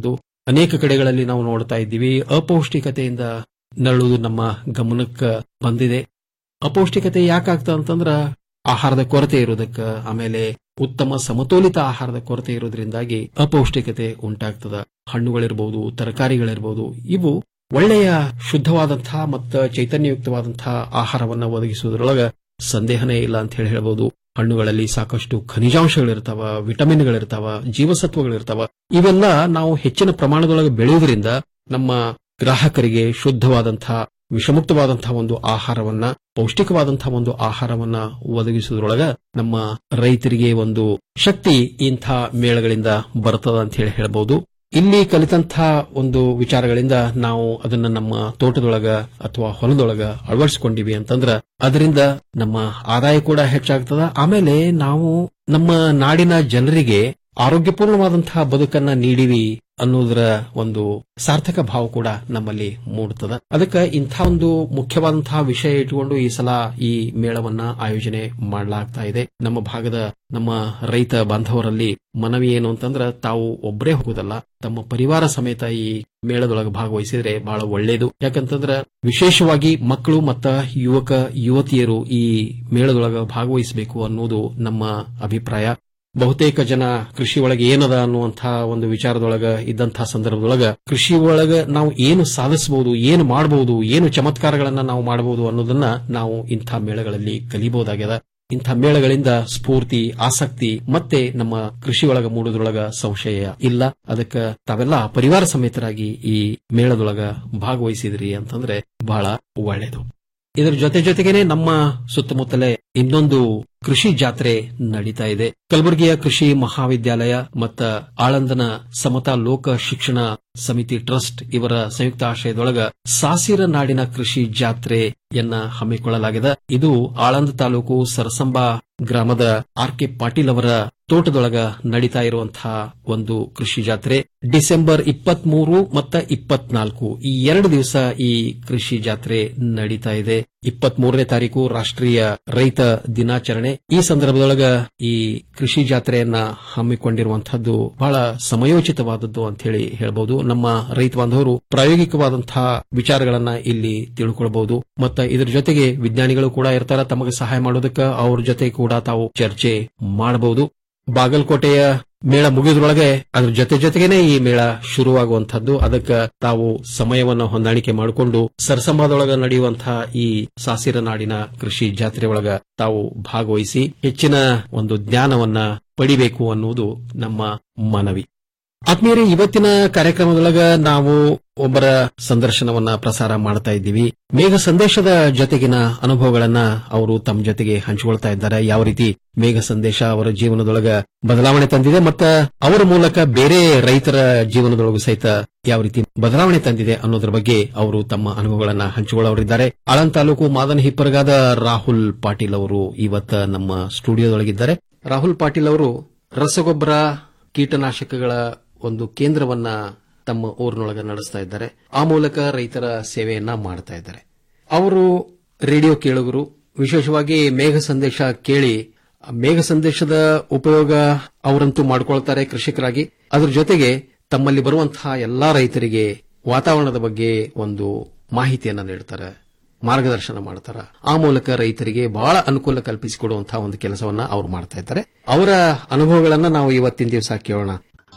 ಅನೇಕ ಕಡೆಗಳಲ್ಲಿ ನಾವು ನೋಡ್ತಾ ಇದ್ದೀವಿ ಅಪೌಷ್ಟಿಕತೆಯಿಂದ ನರಳುವುದು ನಮ್ಮ ಗಮನಕ್ಕೆ ಬಂದಿದೆ ಅಪೌಷ್ಟಿಕತೆ ಯಾಕಾಗ್ತದ ಅಂತಂದ್ರ ಆಹಾರದ ಕೊರತೆ ಇರೋದಕ್ಕ ಆಮೇಲೆ ಉತ್ತಮ ಸಮತೋಲಿತ ಆಹಾರದ ಕೊರತೆ ಇರೋದ್ರಿಂದಾಗಿ ಅಪೌಷ್ಟಿಕತೆ ಉಂಟಾಗ್ತದ ಹಣ್ಣುಗಳಿರ್ಬೋದು ತರಕಾರಿಗಳಿರ್ಬೋದು ಇವು ಒಳ್ಳೆಯ ಶುದ್ಧವಾದಂತಹ ಮತ್ತು ಚೈತನ್ಯಯುಕ್ತವಾದಂತಹ ಆಹಾರವನ್ನ ಒದಗಿಸುವುದರೊಳಗ ಸಂದೇಹನೇ ಇಲ್ಲ ಅಂತ ಹೇಳಿ ಹೇಳ್ಬೋದು ಹಣ್ಣುಗಳಲ್ಲಿ ಸಾಕಷ್ಟು ಖನಿಜಾಂಶಗಳಿರ್ತಾವ ವಿಟಮಿನ್ಗಳಿರ್ತಾವ ಜೀವಸತ್ವಗಳಿರ್ತಾವ ಇವೆಲ್ಲ ನಾವು ಹೆಚ್ಚಿನ ಪ್ರಮಾಣದೊಳಗೆ ಬೆಳೆಯುವುದರಿಂದ ನಮ್ಮ ಗ್ರಾಹಕರಿಗೆ ಶುದ್ಧವಾದಂತಹ ವಿಷಮುಕ್ತವಾದಂತಹ ಒಂದು ಆಹಾರವನ್ನ ಪೌಷ್ಟಿಕವಾದಂತಹ ಒಂದು ಆಹಾರವನ್ನ ಒದಗಿಸುವುದರೊಳಗ ನಮ್ಮ ರೈತರಿಗೆ ಒಂದು ಶಕ್ತಿ ಇಂಥ ಮೇಳಗಳಿಂದ ಬರ್ತದ ಅಂತ ಹೇಳಿ ಹೇಳಬಹುದು ಇಲ್ಲಿ ಕಲಿತಂತ ಒಂದು ವಿಚಾರಗಳಿಂದ ನಾವು ಅದನ್ನ ನಮ್ಮ ತೋಟದೊಳಗ ಅಥವಾ ಹೊಲದೊಳಗ ಅಳವಡಿಸಿಕೊಂಡಿವಿ ಅಂತಂದ್ರ ಅದರಿಂದ ನಮ್ಮ ಆದಾಯ ಕೂಡ ಹೆಚ್ಚಾಗ್ತದ ಆಮೇಲೆ ನಾವು ನಮ್ಮ ನಾಡಿನ ಜನರಿಗೆ ಆರೋಗ್ಯಪೂರ್ಣವಾದಂತಹ ಬದುಕನ್ನ ನೀಡಿವಿ ಅನ್ನೋದರ ಒಂದು ಸಾರ್ಥಕ ಭಾವ ಕೂಡ ನಮ್ಮಲ್ಲಿ ಮೂಡುತ್ತದೆ ಅದಕ್ಕೆ ಇಂಥ ಒಂದು ಮುಖ್ಯವಾದಂತಹ ವಿಷಯ ಇಟ್ಟುಕೊಂಡು ಈ ಸಲ ಈ ಮೇಳವನ್ನ ಆಯೋಜನೆ ಮಾಡಲಾಗ್ತಾ ಇದೆ ನಮ್ಮ ಭಾಗದ ನಮ್ಮ ರೈತ ಬಾಂಧವರಲ್ಲಿ ಮನವಿ ಏನು ಅಂತಂದ್ರ ತಾವು ಒಬ್ಬರೇ ಹೋಗುದಲ್ಲ ತಮ್ಮ ಪರಿವಾರ ಸಮೇತ ಈ ಮೇಳದೊಳಗೆ ಭಾಗವಹಿಸಿದ್ರೆ ಬಹಳ ಒಳ್ಳೇದು ಯಾಕಂತಂದ್ರ ವಿಶೇಷವಾಗಿ ಮಕ್ಕಳು ಮತ್ತ ಯುವಕ ಯುವತಿಯರು ಈ ಮೇಳದೊಳಗೆ ಭಾಗವಹಿಸಬೇಕು ಅನ್ನೋದು ನಮ್ಮ ಅಭಿಪ್ರಾಯ ಬಹುತೇಕ ಜನ ಕೃಷಿ ಒಳಗೆ ಏನದ ಅನ್ನುವಂತಹ ಒಂದು ವಿಚಾರದೊಳಗ ಇದ್ದಂತಹ ಸಂದರ್ಭದೊಳಗ ಕೃಷಿ ಒಳಗ ನಾವು ಏನು ಸಾಧಿಸಬಹುದು ಏನು ಮಾಡಬಹುದು ಏನು ಚಮತ್ಕಾರಗಳನ್ನ ನಾವು ಮಾಡಬಹುದು ಅನ್ನೋದನ್ನ ನಾವು ಇಂಥ ಮೇಳಗಳಲ್ಲಿ ಕಲಿಬಹುದಾಗ್ಯದ ಇಂಥ ಮೇಳಗಳಿಂದ ಸ್ಫೂರ್ತಿ ಆಸಕ್ತಿ ಮತ್ತೆ ನಮ್ಮ ಕೃಷಿ ಒಳಗ ಮೂಡುದ್ರೊಳಗ ಸಂಶಯ ಇಲ್ಲ ಅದಕ್ಕೆ ತಾವೆಲ್ಲ ಪರಿವಾರ ಸಮೇತರಾಗಿ ಈ ಮೇಳದೊಳಗ ಭಾಗವಹಿಸಿದ್ರಿ ಅಂತಂದ್ರೆ ಬಹಳ ಒಳ್ಳೇದು ಇದರ ಜೊತೆ ಜೊತೆಗೇನೆ ನಮ್ಮ ಸುತ್ತಮುತ್ತಲೇ ಇನ್ನೊಂದು ಕೃಷಿ ಜಾತ್ರೆ ನಡೀತಾ ಇದೆ ಕಲಬುರಗಿಯ ಕೃಷಿ ಮಹಾವಿದ್ಯಾಲಯ ಮತ್ತ ಆಳಂದನ ಸಮತಾ ಲೋಕ ಶಿಕ್ಷಣ ಸಮಿತಿ ಟ್ರಸ್ಟ್ ಇವರ ಸಂಯುಕ್ತ ಆಶ್ರಯದೊಳಗ ಸಾಸಿರ ನಾಡಿನ ಕೃಷಿ ಜಾತ್ರೆಯನ್ನ ಹಮ್ಮಿಕೊಳ್ಳಲಾಗಿದೆ ಇದು ಆಳಂದ ತಾಲೂಕು ಸರಸಂಬಾ ಗ್ರಾಮದ ಆರ್ ಕೆ ಪಾಟೀಲ್ ಅವರ ತೋಟದೊಳಗ ನಡೀತಾ ಇರುವಂತಹ ಒಂದು ಕೃಷಿ ಜಾತ್ರೆ ಡಿಸೆಂಬರ್ ಇಪ್ಪತ್ಮೂರು ಮತ್ತು ಇಪ್ಪತ್ನಾಲ್ಕು ಈ ಎರಡು ದಿವಸ ಈ ಕೃಷಿ ಜಾತ್ರೆ ನಡೀತಾ ಇದೆ ಇಪ್ಪತ್ಮೂರನೇ ತಾರೀಕು ರಾಷ್ಟ್ರೀಯ ರೈತ ದಿನಾಚರಣೆ ಈ ಸಂದರ್ಭದೊಳಗ ಈ ಕೃಷಿ ಜಾತ್ರೆಯನ್ನ ಹಮ್ಮಿಕೊಂಡಿರುವಂತಹದ್ದು ಬಹಳ ಸಮಯೋಚಿತವಾದದ್ದು ಅಂತ ಹೇಳಿ ಹೇಳಬಹುದು ನಮ್ಮ ರೈತ ಬಾಂಧವರು ಪ್ರಾಯೋಗಿಕವಾದಂತಹ ವಿಚಾರಗಳನ್ನ ಇಲ್ಲಿ ತಿಳ್ಕೊಳ್ಬಹುದು ಮತ್ತು ಇದರ ಜೊತೆಗೆ ವಿಜ್ಞಾನಿಗಳು ಕೂಡ ಇರ್ತಾರ ತಮಗೆ ಸಹಾಯ ಮಾಡೋದಕ್ಕೆ ಅವ್ರ ಜೊತೆ ಕೂಡ ತಾವು ಚರ್ಚೆ ಮಾಡಬಹುದು ಬಾಗಲಕೋಟೆಯ ಮೇಳ ಮುಗಿದ್ರೊಳಗೆ ಅದ್ರ ಜೊತೆ ಜೊತೆಗೇನೆ ಈ ಮೇಳ ಶುರುವಾಗುವಂತಹದ್ದು ಅದಕ್ಕೆ ತಾವು ಸಮಯವನ್ನ ಹೊಂದಾಣಿಕೆ ಮಾಡಿಕೊಂಡು ಸರಸಂಬಾದೊಳಗ ನಡೆಯುವಂತಹ ಈ ಸಾಸಿರ ನಾಡಿನ ಕೃಷಿ ಜಾತ್ರೆ ಒಳಗ ತಾವು ಭಾಗವಹಿಸಿ ಹೆಚ್ಚಿನ ಒಂದು ಜ್ಞಾನವನ್ನ ಪಡಿಬೇಕು ಅನ್ನುವುದು ನಮ್ಮ ಮನವಿ ಆತ್ಮೀಯರೇ ಇವತ್ತಿನ ಕಾರ್ಯಕ್ರಮದೊಳಗ ನಾವು ಒಬ್ಬರ ಸಂದರ್ಶನವನ್ನ ಪ್ರಸಾರ ಮಾಡ್ತಾ ಇದ್ದೀವಿ ಮೇಘ ಸಂದೇಶದ ಜೊತೆಗಿನ ಅನುಭವಗಳನ್ನ ಅವರು ತಮ್ಮ ಜೊತೆಗೆ ಹಂಚಿಕೊಳ್ತಾ ಇದ್ದಾರೆ ಯಾವ ರೀತಿ ಮೇಘ ಸಂದೇಶ ಅವರ ಜೀವನದೊಳಗ ಬದಲಾವಣೆ ತಂದಿದೆ ಮತ್ತು ಅವರ ಮೂಲಕ ಬೇರೆ ರೈತರ ಜೀವನದೊಳಗೂ ಸಹಿತ ಯಾವ ರೀತಿ ಬದಲಾವಣೆ ತಂದಿದೆ ಅನ್ನೋದ್ರ ಬಗ್ಗೆ ಅವರು ತಮ್ಮ ಅನುಭವಗಳನ್ನ ಹಂಚಿಕೊಳ್ಳೋರಿದ್ದಾರೆ ಆಳಂದ್ ತಾಲೂಕು ಮಾದನ ಹಿಪ್ಪರಗಾದ ರಾಹುಲ್ ಪಾಟೀಲ್ ಅವರು ಇವತ್ತ ನಮ್ಮ ಸ್ಟುಡಿಯೋದೊಳಗಿದ್ದಾರೆ ರಾಹುಲ್ ಪಾಟೀಲ್ ಅವರು ರಸಗೊಬ್ಬರ ಕೀಟನಾಶಕಗಳ ಒಂದು ಕೇಂದ್ರವನ್ನ ತಮ್ಮ ಊರಿನೊಳಗೆ ನಡೆಸ್ತಾ ಇದ್ದಾರೆ ಆ ಮೂಲಕ ರೈತರ ಸೇವೆಯನ್ನ ಮಾಡ್ತಾ ಇದ್ದಾರೆ ಅವರು ರೇಡಿಯೋ ಕೇಳುಗರು ವಿಶೇಷವಾಗಿ ಮೇಘ ಸಂದೇಶ ಕೇಳಿ ಆ ಮೇಘ ಸಂದೇಶದ ಉಪಯೋಗ ಅವರಂತೂ ಮಾಡಿಕೊಳ್ತಾರೆ ಕೃಷಿಕರಾಗಿ ಅದರ ಜೊತೆಗೆ ತಮ್ಮಲ್ಲಿ ಬರುವಂತಹ ಎಲ್ಲಾ ರೈತರಿಗೆ ವಾತಾವರಣದ ಬಗ್ಗೆ ಒಂದು ಮಾಹಿತಿಯನ್ನ ನೀಡ್ತಾರೆ ಮಾರ್ಗದರ್ಶನ ಮಾಡ್ತಾರ ಆ ಮೂಲಕ ರೈತರಿಗೆ ಬಹಳ ಅನುಕೂಲ ಕಲ್ಪಿಸಿಕೊಡುವಂತಹ ಒಂದು ಕೆಲಸವನ್ನ ಅವರು ಮಾಡ್ತಾ ಇದ್ದಾರೆ ಅವರ ಅನುಭವಗಳನ್ನ ನಾವು ಇವತ್ತಿನ ದಿವಸ ಕೇಳೋಣ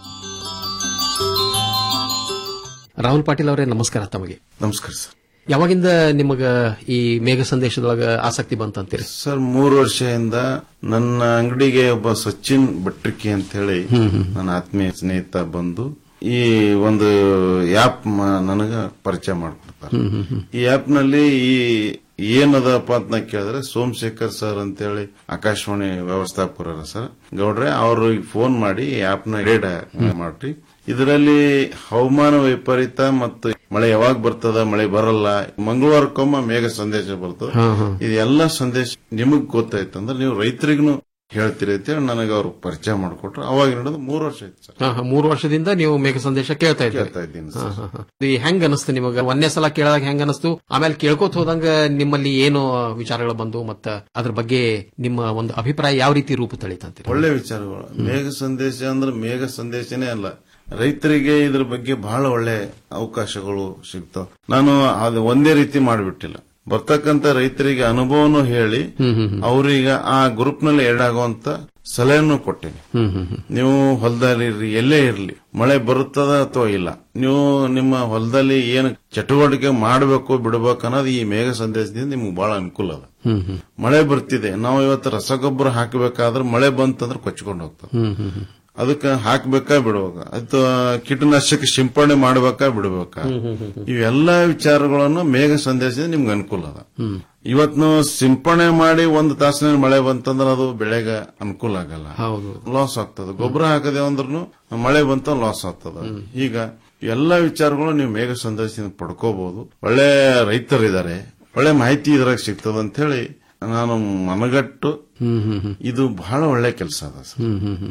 ರಾಹುಲ್ ಪಾಟೀಲ್ ಅವರೇ ನಮಸ್ಕಾರ ತಮಗೆ ನಮಸ್ಕಾರ ಸರ್ ಯಾವಾಗಿಂದ ನಿಮಗ ಈ ಮೇಘ ಸಂದೇಶದೊಳಗ ಆಸಕ್ತಿ ಬಂತಂತೀರಿ ಸರ್ ಮೂರು ವರ್ಷದಿಂದ ನನ್ನ ಅಂಗಡಿಗೆ ಒಬ್ಬ ಸಚಿನ್ ಭಟ್ರಿಕೆ ಅಂತ ಹೇಳಿ ನನ್ನ ಆತ್ಮೀಯ ಸ್ನೇಹಿತ ಬಂದು ಈ ಒಂದು ಆಪ್ ನನಗ ಪರಿಚಯ ಮಾಡ್ಕೊಡ್ತಾರೆ ಈ ಆಪ್ ನಲ್ಲಿ ಈ ಏನದಪ್ಪ ಅಂತ ನಾ ಕೇಳಿದ್ರೆ ಸೋಮಶೇಖರ್ ಸರ್ ಅಂತೇಳಿ ಆಕಾಶವಾಣಿ ವ್ಯವಸ್ಥಾಪಕರ ಸರ್ ಗೌಡ್ರೆ ಅವ್ರಿಗೆ ಫೋನ್ ಮಾಡಿ ಈ ಆಪ್ ನ ರೇಡ್ ಮಾಡ್ರಿ ಇದರಲ್ಲಿ ಹವಾಮಾನ ವೈಪರೀತ ಮತ್ತು ಮಳೆ ಯಾವಾಗ ಬರ್ತದ ಮಳೆ ಬರಲ್ಲ ಮಂಗಳವಾರಕ್ಕೊಮ್ಮ ಮೇಘ ಸಂದೇಶ ಬರ್ತದ ಇದೆಲ್ಲ ಸಂದೇಶ ನಿಮಗ್ ಗೊತ್ತಾಯ್ತಂದ್ರೆ ನೀವು ರೈತರಿಗೂ ಹೇಳ್ತೀರಿ ಅಂತೇಳಿ ನನಗೆ ಅವ್ರು ಪರಿಚಯ ಮಾಡಿಕೊಟ್ರು ಅವಾಗ ಹಿಡಿದು ಮೂರು ವರ್ಷ ಆಯ್ತು ಸರ್ ಹಾ, ಹಾ, ಮೂರು ವರ್ಷದಿಂದ ನೀವು ಮೇಘ ಸಂದೇಶ ಕೇಳ್ತಾ ಇದ್ದೀರಿ ಕೇಳ್ತಾ ಇದ್ದೀನಿ ಹಾ, ಹಾ, ಹಾ. ಇದು ಹೆಂಗ್ ಅನಿಸ್ತು ನಿಮಗ ಒಂದೇ ಸಲ ಕೇಳಿದಾಗ ಹೆಂಗ್ ಅನಿಸ್ತು ಆಮೇಲೆ ಕೇಳ್ಕೋತ ಹೋದಂಗ ನಿಮ್ಮಲ್ಲಿ ಏನು ವಿಚಾರಗಳು ಬಂದು ಮತ್ತ ಅದ್ರ ಬಗ್ಗೆ ನಿಮ್ಮ ಒಂದು ಅಭಿಪ್ರಾಯ ಯಾವ ರೀತಿ ರೂಪ ತಳಿತಂತೀರಿ ಒಳ್ಳೆ ವಿಚಾರಗಳು ಮೇಘ ಸಂದೇಶ ಅಂದ್ರೆ ಮೇಘ ಸಂದೇಶನೇ ಅಲ್ಲ ರೈತರಿಗೆ ಇದ್ರ ಬಗ್ಗೆ ಬಹಳ ಒಳ್ಳೆ ಅವಕಾಶಗಳು ಸಿಗ್ತಾವ ನಾನು ಅದು ಒಂದೇ ರೀತಿ ಮಾಡಿಬಿಟ್ಟಿಲ್ಲ ಬರ್ತಕ್ಕಂತ ರೈತರಿಗೆ ಅನುಭವನೂ ಹೇಳಿ ಅವ್ರೀಗ ಆ ಗ್ರೂಪ್ ನಲ್ಲಿ ಎರಡ್ ಆಗುವಂತ ಸಲಹೆಯನ್ನು ಕೊಟ್ಟೇನೆ ನೀವು ಹೊಲದಲ್ಲಿ ಇರ್ರಿ ಎಲ್ಲೇ ಇರ್ಲಿ ಮಳೆ ಬರುತ್ತದ ಅಥವಾ ಇಲ್ಲ ನೀವು ನಿಮ್ಮ ಹೊಲದಲ್ಲಿ ಏನು ಚಟುವಟಿಕೆ ಮಾಡಬೇಕು ಬಿಡಬೇಕು ಅನ್ನೋದು ಈ ಮೇಘ ಸಂದೇಶದಿಂದ ನಿಮ್ಗೆ ಬಹಳ ಅನುಕೂಲ ಅದ ಮಳೆ ಬರ್ತಿದೆ ನಾವು ಇವತ್ತು ರಸಗೊಬ್ಬರ ಹಾಕಬೇಕಾದ್ರೆ ಮಳೆ ಬಂತಂದ್ರೆ ಕೊಚ್ಕೊಂಡು ಹೋಗ್ತದೆ ಅದಕ್ಕೆ ಹಾಕ್ಬೇಕಾ ಬಿಡ್ಬೇಕಾ ಅಥವಾ ಕೀಟನಾಶಕ ಸಿಂಪಡಣೆ ಮಾಡ್ಬೇಕಾ ಬಿಡ್ಬೇಕಾ ಇವೆಲ್ಲ ವಿಚಾರಗಳನ್ನು ಮೇಘ ಸಂದೇಶದಿಂದ ನಿಮ್ಗೆ ಅನುಕೂಲ ಅದ ಇವತ್ ನಾವು ಸಿಂಪಡಣೆ ಮಾಡಿ ಒಂದು ತಾಸಿನ ಮಳೆ ಬಂತಂದ್ರೆ ಅದು ಬೆಳೆಗೆ ಅನುಕೂಲ ಆಗಲ್ಲ ಹೌದು ಲಾಸ್ ಆಗ್ತದೆ ಗೊಬ್ಬರ ಹಾಕದೆ ಅಂದ್ರೂ ಮಳೆ ಬಂತ ಲಾಸ್ ಆಗ್ತದ ಈಗ ಎಲ್ಲ ವಿಚಾರಗಳು ನೀವು ಮೇಘ ಸಂದೇಶದಿಂದ ಪಡ್ಕೋಬಹುದು ಒಳ್ಳೆ ರೈತರಿದ್ದಾರೆ ಒಳ್ಳೆ ಮಾಹಿತಿ ಇದ್ರಾಗ ಸಿಗ್ತದ ಅಂತ ಹೇಳಿ ನಾನು ಮನಗಟ್ಟು ಇದು ಬಹಳ ಒಳ್ಳೆ ಕೆಲಸ ಅದ ಸರ್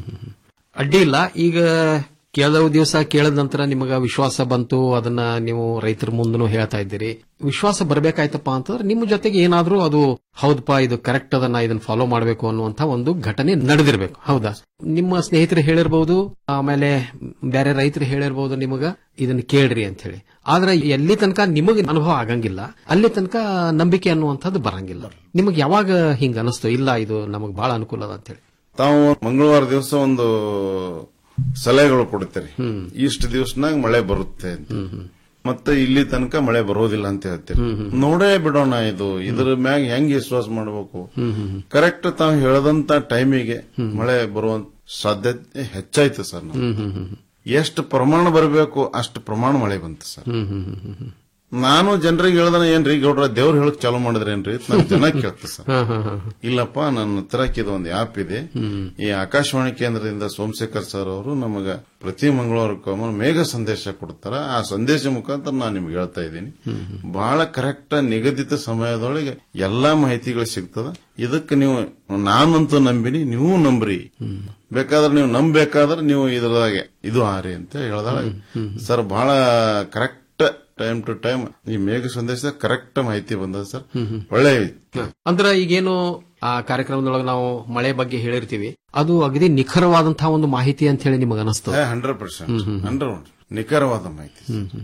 ಅಡ್ಡಿ ಇಲ್ಲ ಈಗ ಕೆಲವು ದಿವಸ ಕೇಳಿದ ನಂತರ ನಿಮಗ ವಿಶ್ವಾಸ ಬಂತು ಅದನ್ನ ನೀವು ರೈತರ ಮುಂದನು ಹೇಳ್ತಾ ಇದ್ದೀರಿ ವಿಶ್ವಾಸ ಬರ್ಬೇಕಾಯ್ತಪ್ಪ ಅಂತಂದ್ರೆ ನಿಮ್ಮ ಜೊತೆಗೆ ಏನಾದ್ರೂ ಅದು ಹೌದಪ್ಪ ಇದು ಕರೆಕ್ಟ್ ಅದನ್ನ ಇದನ್ನ ಫಾಲೋ ಮಾಡಬೇಕು ಅನ್ನುವಂತ ಒಂದು ಘಟನೆ ನಡೆದಿರ್ಬೇಕು ಹೌದಾ ನಿಮ್ಮ ಸ್ನೇಹಿತರು ಹೇಳಿರ್ಬಹುದು ಆಮೇಲೆ ಬೇರೆ ರೈತರು ಹೇಳಿರ್ಬಹುದು ನಿಮಗ ಇದನ್ನ ಕೇಳ್ರಿ ಅಂತ ಹೇಳಿ ಆದ್ರೆ ಎಲ್ಲಿ ತನಕ ನಿಮಗೆ ಅನುಭವ ಆಗಂಗಿಲ್ಲ ಅಲ್ಲಿ ತನಕ ನಂಬಿಕೆ ಅನ್ನುವಂಥದ್ದು ಬರಂಗಿಲ್ಲ ನಿಮಗೆ ಯಾವಾಗ ಹಿಂಗ ಅನಿಸ್ತು ಇಲ್ಲ ಇದು ನಮಗ್ ಬಹಳ ಅನುಕೂಲ ಅದ ಅಂತ ಹೇಳಿ ತಾವು ಮಂಗಳವಾರ ದಿವಸ ಒಂದು ಸಲಹೆಗಳು ಕೊಡ್ತೀರಿ ಇಷ್ಟು ದಿವಸನಾಗ ಮಳೆ ಬರುತ್ತೆ ಅಂತ ಮತ್ತೆ ಇಲ್ಲಿ ತನಕ ಮಳೆ ಬರೋದಿಲ್ಲ ಅಂತ ಹೇಳ್ತೀರಿ ನೋಡೇ ಬಿಡೋಣ ಇದು ಇದ್ರ ಮ್ಯಾಗ ಹೆಂಗ್ ವಿಶ್ವಾಸ ಮಾಡಬೇಕು ಕರೆಕ್ಟ್ ತಾವು ಹೇಳದಂತ ಟೈಮಿಗೆ ಮಳೆ ಬರುವಂತ ಸಾಧ್ಯತೆ ಹೆಚ್ಚಾಯ್ತು ಸರ್ ನಮ್ಗೆ. ಎಷ್ಟು ಪ್ರಮಾಣ ಬರಬೇಕು ಅಷ್ಟು ಪ್ರಮಾಣ ಮಳೆ ಬಂತು ಸರ್ ನಾನು ಜನರಿಗೆ ಹೇಳ್ದನ ಏನ್ರಿ ಗೌಡ್ರ ದೇವ್ರು ಹೇಳಕ್ ಚಾಲೂ ಮಾಡಿದ್ರೇನ್ರಿ ನಾನು ಜನ ಕೇಳ್ತ ಸರ್ ಇಲ್ಲಪ್ಪ ನನ್ನ ಹತ್ರ ಇದು ಒಂದು ಆಪ್ ಇದೆ ಈ ಆಕಾಶವಾಣಿ ಕೇಂದ್ರದಿಂದ ಸೋಮಶೇಖರ್ ಸರ್ ಅವರು ನಮಗ ಪ್ರತಿ ಮಂಗಳವಾರಕ್ಕೊಮ್ಮೆ ಮೇಘ ಸಂದೇಶ ಕೊಡ್ತಾರ ಆ ಸಂದೇಶ ಮುಖಾಂತರ ನಾನು ನಿಮ್ಗೆ ಹೇಳ್ತಾ ಇದ್ದೀನಿ ಬಹಳ ಕರೆಕ್ಟ್ ನಿಗದಿತ ಸಮಯದೊಳಗೆ ಎಲ್ಲಾ ಮಾಹಿತಿಗಳು ಸಿಗ್ತದ ಇದಕ್ಕೆ ನೀವು ನಾನಂತೂ ನಂಬಿನಿ ನೀವು ನಂಬ್ರಿ ಬೇಕಾದ್ರೆ ನೀವು ನಂಬೇಕಾದ್ರೆ ನೀವು ಇದ್ರದಾಗೆ ಇದು ಆರಿ ಅಂತ ಹೇಳ್ದಾಗ ಸರ್ ಬಹಳ ಕರೆಕ್ಟ್ ಟೈಮ್ ಟು ಟೈಮ್ ಈ ಮೇಘ ಸಂದೇಶ ಕರೆಕ್ಟ್ ಮಾಹಿತಿ ಬಂದದ ಸರ್ ಒಳ್ಳೆ ಅಂದ್ರ ಈಗೇನು ಆ ಕಾರ್ಯಕ್ರಮದೊಳಗೆ ನಾವು ಮಳೆ ಬಗ್ಗೆ ಹೇಳಿರ್ತೀವಿ ಅದು ಅಗದಿ ನಿಖರವಾದಂತಹ ಒಂದು ಮಾಹಿತಿ ಅಂತ ಹೇಳಿ ನಿಮಗೆ ಅನಿಸ್ತದೆ ಹಂಡ್ರೆಡ್ ಪರ್ಸೆಂಟ್ ಹಂಡ್ರೆಡ್ ನಿಖರವಾದ ಮಾಹಿತಿ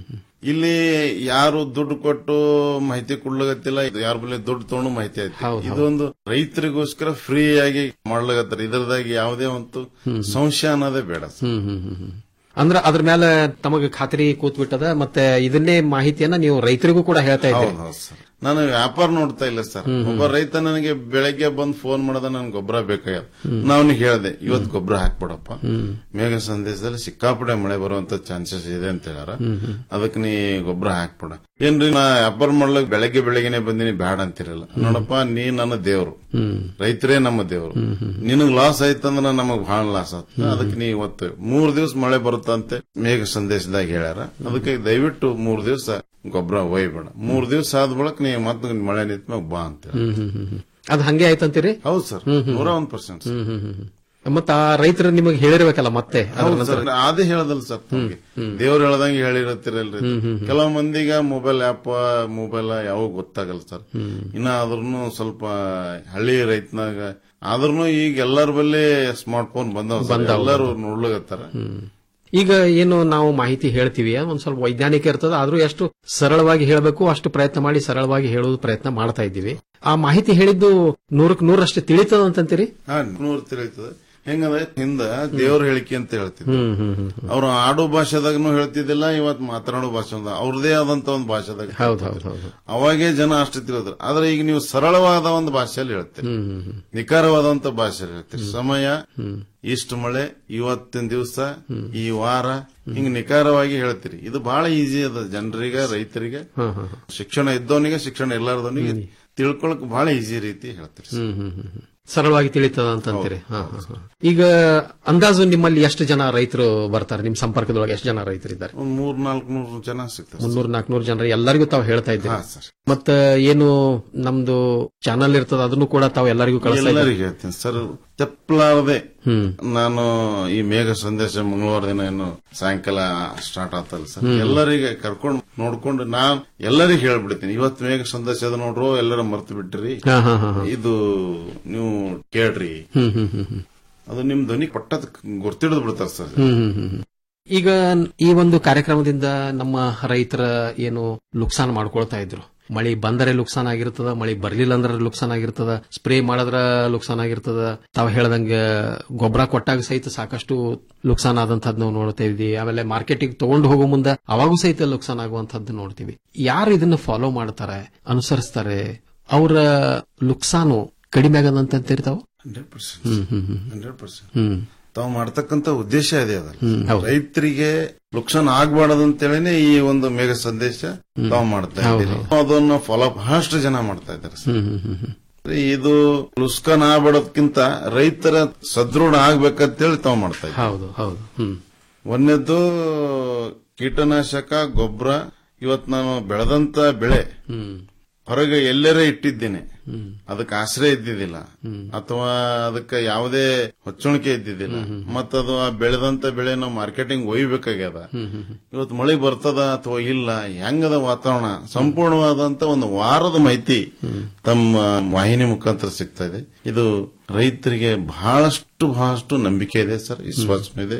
ಇಲ್ಲಿ ಯಾರು ದುಡ್ಡು ಕೊಟ್ಟು ಮಾಹಿತಿ ಕೊಡ್ಲಾಗತ್ತಿಲ್ಲ ಯಾರ ಬಳಿ ದುಡ್ಡು ತಗೊಂಡು ಮಾಹಿತಿ ಆಯ್ತು ಇದೊಂದು ರೈತರಿಗೋಸ್ಕರ ಫ್ರೀ ಆಗಿ ಮಾಡ್ಲಾಗತ್ತಾರ ಇದರದಾಗಿ ಯಾವುದೇ ಒಂದು ಸಂಶಯ ಅನ್ನೋದೇ ಬೇಡ ಸರ್. ಹ್ಮ್ ಹ್ಮ್ ಹ್ಮ್ ಹ್ಮ್. ಅಂದ್ರ ಅದ್ರ ಮೇಲೆ ತಮಗೆ ಖಾತ್ರಿ ಕೂತ್ಬಿಟ್ಟದ ಮತ್ತೆ ಇದನ್ನೇ ಮಾಹಿತಿಯನ್ನ ನೀವು ರೈತರಿಗೂ ಕೂಡ ಹೇಳ್ತಾ ಇದ್ದೀರಿ ಹೌದು ಹೌದು ಸರ್ ನಾನು ವ್ಯಾಪಾರ ನೋಡ್ತಾ ಇಲ್ಲ ಸರ್ ಒಬ್ಬ ರೈತ ನನಗೆ ಬೆಳಗ್ಗೆ ಬಂದು ಫೋನ್ ಮಾಡದ ನನ್ ಗೊಬ್ಬರ ಬೇಕಾಗ್ಯದ ನಾನು ಹೇಳ್ದೆ ಇವತ್ತು ಗೊಬ್ಬರ ಹಾಕ್ಬಿಡಪ್ಪ ಮೇಘ ಸಂದೇಶದಲ್ಲಿ ಸಿಕ್ಕಾಪಟ್ಟೆ ಮಳೆ ಬರುವಂತ ಚಾನ್ಸಸ್ ಇದೆ ಅಂತ ಹೇಳ್ಯಾರ ಅದಕ್ಕೆ ನೀ ಗೊಬ್ಬರ ಹಾಕ್ಬಿಡ ಏನ್ರಿ ನಾ ವ್ಯಾಪಾರ ಮಾಡ್ಲಿಕ್ಕೆ ಬೆಳಗ್ಗೆ ಬೆಳಗ್ಗೆನೆ ಬಂದಿನಿ ಬ್ಯಾಡ ಅಂತಿರಲ್ಲ ನೋಡಪ್ಪ ನೀ ನನ್ನ ದೇವ್ರು ರೈತರೇ ನಮ್ಮ ದೇವ್ರು ನಿನಗ್ ಲಾಸ್ ಆಯ್ತಂದ್ರ ನಮಗ್ ಬಹಳ ಲಾಸ್ ಆತ ಅದಕ್ಕೆ ನೀ ಇವತ್ತು ಮೂರ್ ದಿವಸ ಮಳೆ ಬರುತ್ತಂತೆ ಮೇಘ ಸಂದೇಶದಾಗ ಹೇಳ್ಯಾರ ಅದಕ್ಕೆ ದಯವಿಟ್ಟು ಮೂರ್ ದಿವಸ ಗೊಬ್ಬರ ಒಯ್ಬೇಡ ಮೂರ್ ದಿವಸ ಆದ ಬಳಿಕ ನೀ ಮತ್ತೆ ಮಳೆ ನಿಂತ ಮ್ಯಾಗ ಬಾ ಅಂತ ಹೇಳಿ. ಹ್ಮ್ ಹ್ಮ್ ಹ್ಮ್ ಹ್ಮ್. ಅದ್ ಹಂಗೆ ಆಯ್ತಂತೀರಿ ಹೌದು ಸರ್ ಹ್ಮ್ ಹ್ಮ್. ನೂರ ಒಂದ್ ಪರ್ಸೆಂಟ್ ಹ್ಮ್ ಹ್ಮ್ ಹ್ಮ್ ಹ್ಮ್. ಮತ್ತ ಆ ರೈತರು ನಿಮಗೆ ಹೇಳಿರ್ಬೇಕಲ್ಲ ಮತ್ತೆ ಅದ್ರ ಹೌದು ನಂತರ ಸರ್ ಅದೇ ಹೇಳದಲ್ಲ ಸರ್ ತಮ್ಗೆ ದೇವ್ರು ಹೇಳ್ದಂಗೆ ಹೇಳಿರತ್ತಿರಲ್ರಿ ಕೆಲವು ಮಂದಿಗ ಮೊಬೈಲ್ ಆಪ್ ಮೊಬೈಲ್ ಯಾವ ಗೊತ್ತಾಗಲ್ಲ ಸರ್ ಇನ್ನ ಅದ್ರೂ ಸ್ವಲ್ಪ ಹಳ್ಳಿ ರೈತನಾಗ ಆದ್ರೂ ಈಗ ಎಲ್ಲರ ಬಲ್ಲಿ ಸ್ಮಾರ್ಟ್ ಫೋನ್ ಬಂದವ ಸರ್. ಬಂದಾವ. ಎಲ್ಲರೂ ನೋಡ್ಲಾಗತ್ತಾರ ಈಗ ಏನು ನಾವು ಮಾಹಿತಿ ಹೇಳ್ತೀವಿ ಅದು ಒಂದ್ ಸ್ವಲ್ಪ ವೈಜ್ಞಾನಿಕ ಇರ್ತದೆ ಆದ್ರೂ ಎಷ್ಟು ಸರಳವಾಗಿ ಹೇಳಬೇಕು ಅಷ್ಟು ಪ್ರಯತ್ನ ಮಾಡಿ ಸರಳವಾಗಿ ಹೇಳುವ ಪ್ರಯತ್ನ ಮಾಡ್ತಾ ಇದ್ದೀವಿ ಆ ಮಾಹಿತಿ ಹೇಳಿದ್ದು ನೂರಕ್ಕೆ ನೂರಷ್ಟು ತಿಳಿತದ ಅಂತಂತೀರಿ ಹಾ ನೂರು ತಿಳಿತದೆ ಹೆಂಗದ ಹಿಂದ ದೇವ್ರ ಹೇಳಿಕೆ ಅಂತ ಹೇಳ್ತಿದ್ರು ಹ್ಮ್ ಹ್ಮ್ ಹ್ಮ್ ಅವ್ರು ಆಡೋ ಭಾಷೆದಾಗನು ಹೇಳ್ತಿದ್ದಿಲ್ಲ ಇವತ್ ಮಾತನಾಡೋ ಭಾಷೆ ಅವ್ರದೇ ಆದಂತ ಒಂದು ಭಾಷೆದಾಗ ಹೌದು ಹೌದು ಹೌದು ಅವಾಗೇ ಜನ ಅಷ್ಟು ತಿಳಿದ್ರು ಆದ್ರೆ ಈಗ ನೀವು ಸರಳವಾದ ಒಂದು ಭಾಷೆಯಲ್ಲಿ ಹೇಳ್ತೀರಿ ಹ್ಮ್ ಹ್ಮ್ ಹ್ಮ್ ನಿಖರವಾದಂತ ಭಾಷೆಯಲ್ಲಿ ಹೇಳ್ತೀರಿ ಸಮಯ ಇಷ್ಟು ಮಳೆ ಇವತ್ತಿನ ದಿವಸ ಈ ವಾರ ಹಿಂಗ್ ನಿಖರವಾಗಿ ಹೇಳ್ತೀರಿ ಇದು ಬಹಳ ಈಸಿ ಅದ ಜನರಿಗೆ ರೈತರಿಗೆ ಹಾ, ಹಾ, ಹಾ. ಶಿಕ್ಷಣ ಇದ್ದವನಿಗೆ ಶಿಕ್ಷಣ ಇಲ್ಲಾರ್ದವನಿಗೆ ತಿಳ್ಕೊಳಕ್ ಬಹಳ ಈಸಿ ರೀತಿ ಹೇಳ್ತೀರಿ ಹ್ಮ್ ಹ್ಮ್ ಹ್ಮ್ ಹ್ಮ್. ಸರಳವಾಗಿ ತಿಳಿತದ ಅಂತಂತೀರಿ ಹಾ, ಹಾ, ಹಾ. ಈಗ ಅಂದಾಜು ನಿಮ್ಮಲ್ಲಿ ಎಷ್ಟು ಜನ ರೈತರು ಬರ್ತಾರೆ ನಿಮ್ ಸಂಪರ್ಕದೊಳಗೆ ಎಷ್ಟು ಜನ ರೈತರಿದ್ದಾರೆ ಒಂದ್ ಮೂರ್ ನಾಲ್ಕು ನೂರು ಜನ ಸಿಗ್ತಾರೆ ಮುನ್ನೂರ್ ನಾಲ್ಕನೂರು ಜನರು ಎಲ್ಲರಿಗೂ ತಾವು ಹೇಳ್ತಾ ಇದ್ದೀರಿ ಹಾ, ಸರ್. ಮತ್ತ ಏನು ನಮ್ದು ಚಾನಲ್ ಇರ್ತದ ಅದನ್ನು ಕೂಡ ತಾವು ಎಲ್ಲರಿಗೂ ಕಳಿಸ್ತಾ ಇದ್ದೀರಿ ಎಲ್ಲರಿಗೆ ಹೇಳ್ತೀನಿ ಸರ್ ತೆಪ್ಪಲಾರದೆ ಹ್ಮ್ ನಾನು ಈ ಮೇಘ ಸಂದೇಶ ಮಂಗಳವಾರ ದಿನ ಏನು ಸಾಯಂಕಾಲ ಸ್ಟಾರ್ಟ್ ಆಗ್ತಲ್ಲ ಸರ್ ಹ್ಮ್. ಎಲ್ಲರಿಗೆ ಕರ್ಕೊಂಡು ನೋಡ್ಕೊಂಡು ನಾನ್ ಎಲ್ಲರಿಗೂ ಹೇಳ್ಬಿಡ್ತೀನಿ ಇವತ್ತು ಮೇಘ ಸಂದೇಶ ಅದ ನೋಡ್ರು ಎಲ್ಲರ ಮರ್ತು ಬಿಟ್ರಿ ಹಾ, ಹಾ, ಹಾ, ಹಾ. ಇದು ನೀವು ಕೇಳ್ರಿ ಹ್ಮ್ ಹ್ಮ್ ಹ್ಮ್ ಹ್ಮ್ ಅದು ನಿಮ್ ಧ್ವನಿ ಪಟ್ಟದ ಗುರ್ತಿಡಿದು ಬಿಡ್ತಾರ ಸರ್ ಹ್ಮ್ ಹ್ಮ್ ಹ್ಮ್ ಹ್ಮ್. ಈಗ ಈ ಒಂದು ಕಾರ್ಯಕ್ರಮದಿಂದ ನಮ್ಮ ರೈತರ ಏನು ಲುಕ್ಸಾನ್ ಮಾಡ್ಕೊಳ್ತಾ ಇದ್ರು ಮಳಿ ಬಂದರೆ ಲುಕ್ಸಾನ್ ಆಗಿರ್ತದ ಮಳಿ ಬರ್ಲಿಲ್ಲ ಅಂದ್ರೆ ಲುಕ್ಸಾನ್ ಆಗಿರ್ತದ ಸ್ಪ್ರೇ ಮಾಡಿದ್ರ ಲುಕ್ಸಾನ್ ಆಗಿರ್ತದ ತಾವು ಹೇಳ್ದಂಗೆ ಗೊಬ್ಬರ ಕೊಟ್ಟಾಗ ಸಹಿತ ಸಾಕಷ್ಟು ಲುಕ್ಸಾನ್ ಆದಂತದ್ ನಾವು ನೋಡ್ತಾ ಇದೀವಿ ಆಮೇಲೆ ಮಾರ್ಕೆಟಿಗೆ ತಗೊಂಡು ಹೋಗೋ ಮುಂದೆ ಅವಾಗೂ ಸಹಿತ ಲುಕ್ಸಾನ್ ಆಗುವಂತದ್ದು ನೋಡ್ತೀವಿ ಯಾರು ಇದನ್ನ ಫಾಲೋ ಮಾಡ್ತಾರೆ ಅನುಸರಿಸ್ತಾರೆ ಅವರ ಲುಕ್ಸಾನು ಕಡಿಮೆ ಆಗದಂತ ಅಂತಿರ್ತಾವ ಹಂಡ್ರೆಡ್ ಪರ್ಸೆಂಟ್ ಹ್ಮ್ ಹ್ಮ್ ಹ್ಮ್ ಹಂಡ್ರೆಡ್ ಪರ್ಸೆಂಟ್ ಹ್ಮ್ ತಾವು ಮಾಡ್ತಕ್ಕಂತ ಉದ್ದೇಶ ಇದೆ ಹ್ಮ್, ಅದಲ್ಲ ಹೌದು. ರೈತರಿಗೆ ಲುಕ್ಷನ್ ಆಗ್ಬಾರ್ದು ಅಂತೇಳಿನೇ ಈ ಒಂದು ಮೇಘ ಸಂದೇಶ ತಾವು ಮಾಡ್ತಾ ಇದ್ದೀರಿ ಅದನ್ನ ಫಾಲೋ ಬಹಳಷ್ಟು ಜನ ಮಾಡ್ತಾ ಇದ್ದಾರೆ ಸರ್. ಹ್ಮ್ ಹ್ಮ್ ಹ್ಮ್ ಹ್ಮ್ ಇದು ಲುಸ್ಕನ್ ಆಗ್ಬಿಡೋದ್ಕಿಂತ ರೈತರ ಸದೃಢ ಆಗ್ಬೇಕಂತೇಳಿ ತಾವು ಮಾಡ್ತಾ ಇದ್ದೀರಿ ಹೌದು ಹೌದು ಹ್ಮ್ ಒಂದನೇದ್ದು ಕೀಟನಾಶಕ ಗೊಬ್ಬರ ಇವತ್ ನಾನು ಬೆಳೆದಂತ ಬೆಳೆ ಹ್ಮ್ ಹೊರಗೆ ಎಲ್ಲರೇ ಇಟ್ಟಿದ್ದೇನೆ ಹ್ಮ್ ಅದಕ್ಕೆ ಆಶ್ರಯ ಇದ್ದಿದ್ದಿಲ್ಲ ಅಥವಾ ಅದಕ್ಕೆ ಯಾವುದೇ ಹೊಚ್ಚಣಿಕೆ ಇದ್ದಿದ್ದಿಲ್ಲ ಮತ್ತದು ಆ ಬೆಳೆದಂತ ಬೆಳೆ ನಾವು ಮಾರ್ಕೆಟಿಂಗ್ ಒಯ್ಬೇಕಾಗ್ಯದ ಇವತ್ತು ಮಳೆ ಬರ್ತದ ಅಥವಾ ಇಲ್ಲ ಹೆಂಗದ ವಾತಾವರಣ ಸಂಪೂರ್ಣವಾದಂತ ಒಂದು ವಾರದ ಮಾಹಿತಿ ತಮ್ಮ ವಾಹಿನಿ ಮುಖಾಂತರ ಸಿಗ್ತಾ ಇದೆ ಇದು ರೈತರಿಗೆ ಬಹಳಷ್ಟು ಬಹಳಷ್ಟು ನಂಬಿಕೆ ಇದೆ ಸರ್ ವಿಶ್ವಾಸ ಇದೆ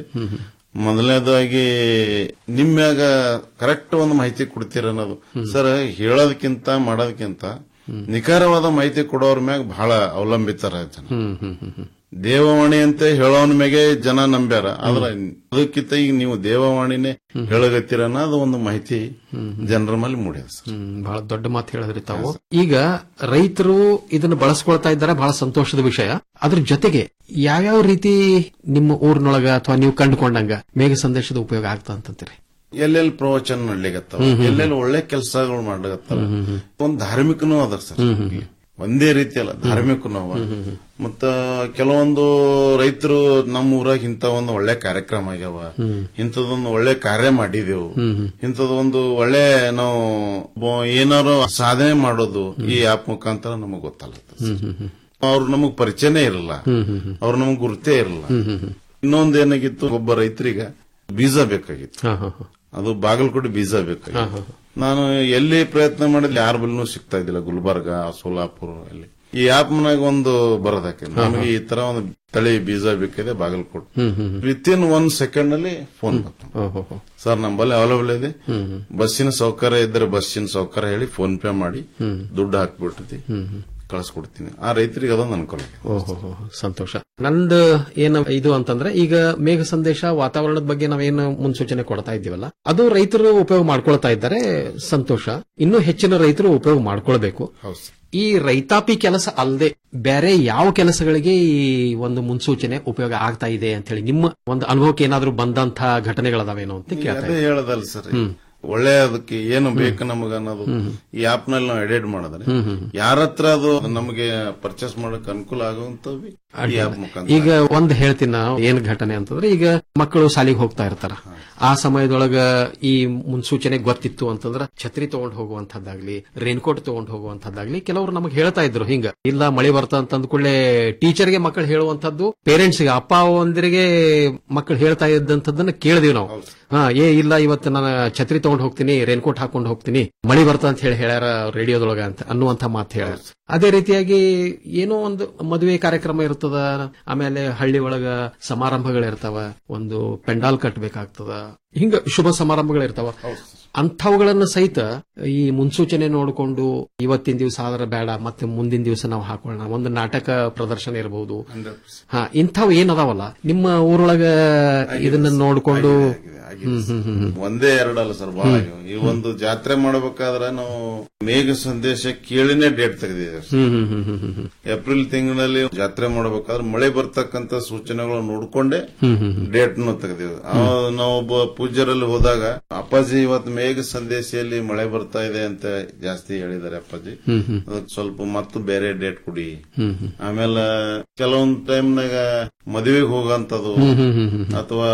ಮೊದಲನೇದಾಗಿ ನಿಮ್ಮ್ಯಾಗ ಕರೆಕ್ಟ್ ಒಂದು ಮಾಹಿತಿ ಕೊಡ್ತೀರ ಅನ್ನೋದು ಸರ್ ಹೇಳೋದಕ್ಕಿಂತ ಮಾಡೋದಕ್ಕಿಂತ ನಿಖರವಾದ ಮಾಹಿತಿ ಕೊಡೋರ್ ಮ್ಯಾಗ ಬಹಳ ಅವಲಂಬಿತರ ಜನ ಹ್ಮ್ ಹ್ಮ್ ಹ್ಮ್ ಹ್ಮ್ ದೇವವಾಣಿ ಅಂತ ಹೇಳೋನ್ ಮ್ಯಾಗೆ ಜನ ನಂಬ್ಯಾರ ಆದ್ರ ಅದಕ್ಕಿಂತ ಈಗ ನೀವು ದೇವವಾಣಿನೇ ಹೇಳಗತ್ತೀರ ಅನ್ನೋದು ಒಂದು ಮಾಹಿತಿ ಜನರ ಮೇಲೆ ಮೂಡಿದೆ ಸರ್ ಹ್ಮ್ ಬಹಳ ದೊಡ್ಡ ಮಾತು ಹೇಳಿದ್ರಿ ತಾವು ಈಗ ರೈತರು ಇದನ್ನ ಬಳಸ್ಕೊಳ್ತಾ ಇದ್ದಾರೆ ಬಹಳ ಸಂತೋಷದ ವಿಷಯ ಅದ್ರ ಜೊತೆಗೆ ಯಾವ್ಯಾವ ರೀತಿ ನಿಮ್ಮ ಊರಿನೊಳಗ ಅಥವಾ ನೀವು ಕಂಡುಕೊಂಡಂಗ ಮೇಘ ಸಂದೇಶದ ಉಪಯೋಗ ಆಗ್ತಾ ಅಂತಂತೀರಿ ಎಲ್ಲೆಲ್ಲಿ ಪ್ರವಚನ ನಡ್ಲಿಕತ್ತಾವ ಹ್ಮ್, ಹ್ಮ್. ಎಲ್ಲೆಲ್ಲಿ ಒಳ್ಳೆ ಕೆಲಸಗಳು ಮಾಡ್ಲಿಕತ್ತಾವ ಹ್ಮ್, ಹ್ಮ್, ಹ್ಮ್. ಒಂದ್ ಧಾರ್ಮಿಕನೂ ಅದ ಸರ್ ಹ್ಮ್, ಹ್ಮ್, ಹ್ಮ್. ಒಂದೇ ರೀತಿ ಅಲ್ಲ ಧಾರ್ಮಿಕನೂ ಅವ ಹ್ಮ್, ಹ್ಮ್, ಹ್ಮ್. ಮತ್ತ ಕೆಲವೊಂದು ರೈತರು ನಮ್ಮ ಊರಾಗ ಇಂತ ಒಂದು ಒಳ್ಳೆ ಕಾರ್ಯಕ್ರಮ ಆಗ್ಯಾವ ಹ್ಮ್. ಇಂಥದೊಂದು ಒಳ್ಳೆ ಕಾರ್ಯ ಮಾಡಿದೆವು ಹ್ಮ್, ಹ್ಮ್. ಇಂಥದೊಂದು ಒಳ್ಳೆ ನಾವು ಬ- ಏನಾರು ಸಾಧನೆ ಮಾಡೋದು ಈ ಆಪ್ ಮುಖಾಂತರ ನಮಗ್ ಗೊತ್ತಲ್ಲ ಹ್ಮ್ ಹ್ಮ್ ಹ್ಮ್ ಅವ್ರು ನಮಗ್ ಪರಿಚಯನೇ ಇರಲ್ಲ ಹ್ಮ್, ಹ್ಮ್, ಹ್ಮ್. ಅವ್ರು ನಮಗ್ ಗುರುತೇ ಇರಲ್ಲ ಹ್ಮ್, ಹ್ಮ್, ಹ್ಮ್. ಇನ್ನೊಂದ್ ಏನಾಗಿತ್ತು ಒಬ್ಬ ರೈತರಿಗೆ ಬೀಜ ಬೇಕಾಗಿತ್ತು ಹಾ, ಹಾ, ಹಾ. ಅದು ಬಾಗಲಕೋಟೆ ಬೀಜ ಹಾ, ಬೇಕಾಗಿತ್ತು ಹಾ. ನಾನು ಎಲ್ಲಿ ಪ್ರಯತ್ನ ಮಾಡಿದ್ರೆ ಯಾರ ಬಲ್ಲೂ ಸಿಗ್ತಾ ಇದ್ದಿಲ್ಲ ಗುಲ್ಬರ್ಗ ಸೋಲಾಪುರ ಅಲ್ಲಿ ಈ ಆಪ್ನಾಗ ಒಂದು ಬರೋದಕ್ಕೆ ನಮಗೆ ಈ ತರ ಒಂದು ತಳಿ ಬೀಜ ಬೇಕಿದೆ ಬಾಗಲಕೋಟೆ ಹ್ಮ್, ಹ್ಮ್, hmm. Within one second ಅಲ್ಲಿ ಫೋನ್ ಬಂತು ಓಹೋ, ಹೋ. ಸರ್ ನಮ್ಮಲ್ಲಿ ಅವೈಲೇಬಲ್ ಇದೆ ಹ್ಮ್, ಹ್ಮ್. ಬಸ್ಸಿನ ಸೌಕರ್ಯ ಇದ್ರೆ ಬಸ್ಸಿನ ಸೌಕರ್ಯ ಹೇಳಿ ಫೋನ್ ಪೇ ಮಾಡಿ ಹ್ಮ್. ದುಡ್ಡು ಹಾಕ್ಬಿಡ್ತೀವಿ ಹ್ಮ್, ಹ್ಮ್. ಕಳಿಸ್ಕೊಡ್ತೀನಿ ಆ ರೈತರಿಗೆ ಅದೊಂದು ಅನುಕೂಲ ಆಗಿದೆ. ಓಹೋ ಹೋ, ಹೋ. ಸಂತೋಷ ನಂದು ಏನು ಇದು ಅಂತಂದ್ರೆ ಈಗ ಮೇಘ ಸಂದೇಶ ವಾತಾವರಣದ ಬಗ್ಗೆ ನಾವೇನು ಮುನ್ಸೂಚನೆ ಕೊಡ್ತಾ ಇದ್ದೀವಲ್ಲ ಅದು ರೈತರು ಉಪಯೋಗ ಮಾಡ್ಕೊಳ್ತಾ ಇದ್ದಾರೆ ಸಂತೋಷ ಇನ್ನೂ ಹೆಚ್ಚಿನ ರೈತರು ಉಪಯೋಗ ಮಾಡ್ಕೊಳ್ಬೇಕು ಹೌದು ಸರ್. ಈ ರೈತಾಪಿ ಕೆಲಸ ಅಲ್ಲದೆ ಬೇರೆ ಯಾವ ಕೆಲಸಗಳಿಗೆ ಈ ಒಂದು ಮುನ್ಸೂಚನೆ ಉಪಯೋಗ ಆಗ್ತಾ ಇದೆ ಅಂತ ಹೇಳಿ ನಿಮ್ಮ ಒಂದು ಅನುಭವಕ್ಕೆ ಏನಾದ್ರೂ ಬಂದಂತ ಘಟನೆಗಳದಾವೇನೋ ಅಂತ ಕೇಳ್ತಾ ಅದೇ ಇದ್ದೀನಿ. ಹೇಳದಲ್ಲ ಸರ್ ಹ್ಮ್. ಒಳ್ಳೆ ಅದಕ್ಕೆ ಏನು ಬೇಕು ನಮಗ ಅನ್ನೋದು ಈ ಆಪ್ ನಲ್ಲಿ ನಾವು ಎಡಿಟ್ ಮಾಡಿದ್ರೆ ಹ್ಮ್, ಹ್ಮ್. ಯಾರ ಹತ್ರ ಅದು ನಮಗೆ ಪರ್ಚೇಸ್ ಮಾಡಕ್ ಅನುಕೂಲ ಆಗುವಂತವಿ ಈ ಆಪ್ ಮುಖಾಂತರ ಈಗ ಒಂದ್ ಹೇಳ್ತೀನಿ ನಾವು ಏನ್ ಘಟನೆ ಅಂತಂದ್ರೆ ಈಗ ಮಕ್ಕಳು ಶಾಲೆಗೆ ಹೋಗ್ತಾ ಇರ್ತಾರ ಆ ಸಮಯದೊಳಗ ಈ ಮುನ್ಸೂಚನೆ ಗೊತ್ತಿತ್ತು ಅಂತಂದ್ರ ಛತ್ರಿ ತಗೊಂಡ್ ಹೋಗುವಂತದ್ದಾಗ್ಲಿ ರೇನ್ಕೋಟ್ ತಗೊಂಡ್ ಹೋಗುವಂತದ್ದಾಗ್ಲಿ ಕೆಲವರು ನಮಗೆ ಹೇಳ್ತಾ ಇದ್ರು ಹಿಂಗ ಇಲ್ಲ ಮಳೆ ಬರ್ತಾ ಅಂತ ಅಂದ್ಕೂಡ್ಲೆ ಟೀಚರ್ಗೆ ಮಕ್ಕಳು ಹೇಳುವಂತದ್ದು ಪೇರೆಂಟ್ಸ್ ಗೆ ಅಪ್ಪ ಒಂದರಿಗೆ ಮಕ್ಕಳು ಹೇಳ್ತಾ ಇದ್ದಂತದ್ದನ್ನ ಕೇಳಿದಿವಿ ನಾವು ಹಾ ಏ ಇಲ್ಲ ಇವತ್ತು ನಾನು ಛತ್ರಿ ತಗೊಂಡ್ ಹೋಗ್ತೀನಿ ರೇನ್ಕೋಟ್ ಹಾಕೊಂಡು ಹೋಗ್ತೀನಿ ಮಳಿ ಬರ್ತಾ ಅಂತ ಹೇಳಿ ಹೇಳ್ಯಾರ ರೇಡಿಯೋದೊಳಗ ಅಂತ ಅನ್ನುವಂತ ಮಾತು ಹೇಳ್ಯಾರ ಅದೇ ರೀತಿಯಾಗಿ ಏನೋ ಒಂದು ಮದುವೆ ಕಾರ್ಯಕ್ರಮ ಇರ್ತದ ಆಮೇಲೆ ಹಳ್ಳಿ ಒಳಗ ಸಮಾರಂಭಗಳಿರ್ತಾವ ಒಂದು ಪೆಂಡಾಲ್ ಕಟ್ಟಬೇಕಾಗ್ತದ ಹಿಂಗ ಶುಭ ಸಮಾರಂಭಗಳಿರ್ತಾವ ಅಂಥವುಗಳನ್ನ ಸಹಿತ ಈ ಮುನ್ಸೂಚನೆ ನೋಡಿಕೊಂಡು ಇವತ್ತಿನ ದಿವಸ ಆದ್ರೆ ಬೇಡ ಮತ್ತೆ ಮುಂದಿನ ದಿವಸ ನಾವು ಹಾಕೊಳ್ಳೋಣ ಒಂದು ನಾಟಕ ಪ್ರದರ್ಶನ ಇರಬಹುದು ಹಾ ಇಂಥವು ಏನದಾವಲ್ಲ ನಿಮ್ಮ ಊರೊಳಗ ಇದನ್ನ ನೋಡಿಕೊಂಡು ಹ್ಮ್ ಹ್ಮ್ ಹ್ಮ್ ಹ್ಮ್ ಒಂದೇ ಎರಡಲ್ಲ ಸರ್ ಬಹಳ ಆಗ್ಯಾವ. ಈ ಒಂದು ಜಾತ್ರೆ ಮಾಡಬೇಕಾದ್ರೆ ನಾವು ಮೇಘ ಸಂದೇಶ ಕೇಳಿನೇ ಡೇಟ್ ತೆಗೆದಿದ್ದೇವೆ ಸರ್. ಹ್ಮ್ ಹ್ಮ್ ಹ್ಮ್ ಹ್ಮ್ ಹ್ಮ್ ಹ್ಮ್ ಏಪ್ರಿಲ್ ತಿಂಗಳಲ್ಲಿ ಜಾತ್ರೆ ಮಾಡಬೇಕಾದ್ರೆ ಮಳೆ ಬರ್ತಕ್ಕಂತ ಸೂಚನೆಗಳು ನೋಡ್ಕೊಂಡೆ ಹ್ಮ್ ಹ್ಮ್ ಹ್ಮ್. ಡೇಟ್ ನು ತೆಗೆದಿವಿ ನಾವೊಬ್ಬ ಪೂಜ್ಯರಲ್ಲಿ ಹೋದಾಗ ಅಪ್ಪಾಜಿ ಇವತ್ತು ಮೇಘ ಸಂದೇಶದಲ್ಲಿ ಮಳೆ ಬರ್ತಾ ಇದೆ ಅಂತ ಜಾಸ್ತಿ ಹೇಳಿದ್ದಾರೆ ಅಪ್ಪಾಜಿ ಹ್ಮ್ ಹ್ಮ್. ಅದಕ್ಕೆ ಸ್ವಲ್ಪ ಮತ್ತು ಬೇರೆ ಡೇಟ್ ಕೊಡಿ ಹ್ಮ್ ಹ್ಮ್. ಆಮೇಲೆ ಕೆಲವೊಂದ್ ಟೈಮ್ನಾಗ ಮದುವೆಗೆ ಹೋಗಂತದು ಹ್ಮ್ ಹ್ಮ್ ಹ್ಮ್ ಹ್ಮ್. ಅಥವಾ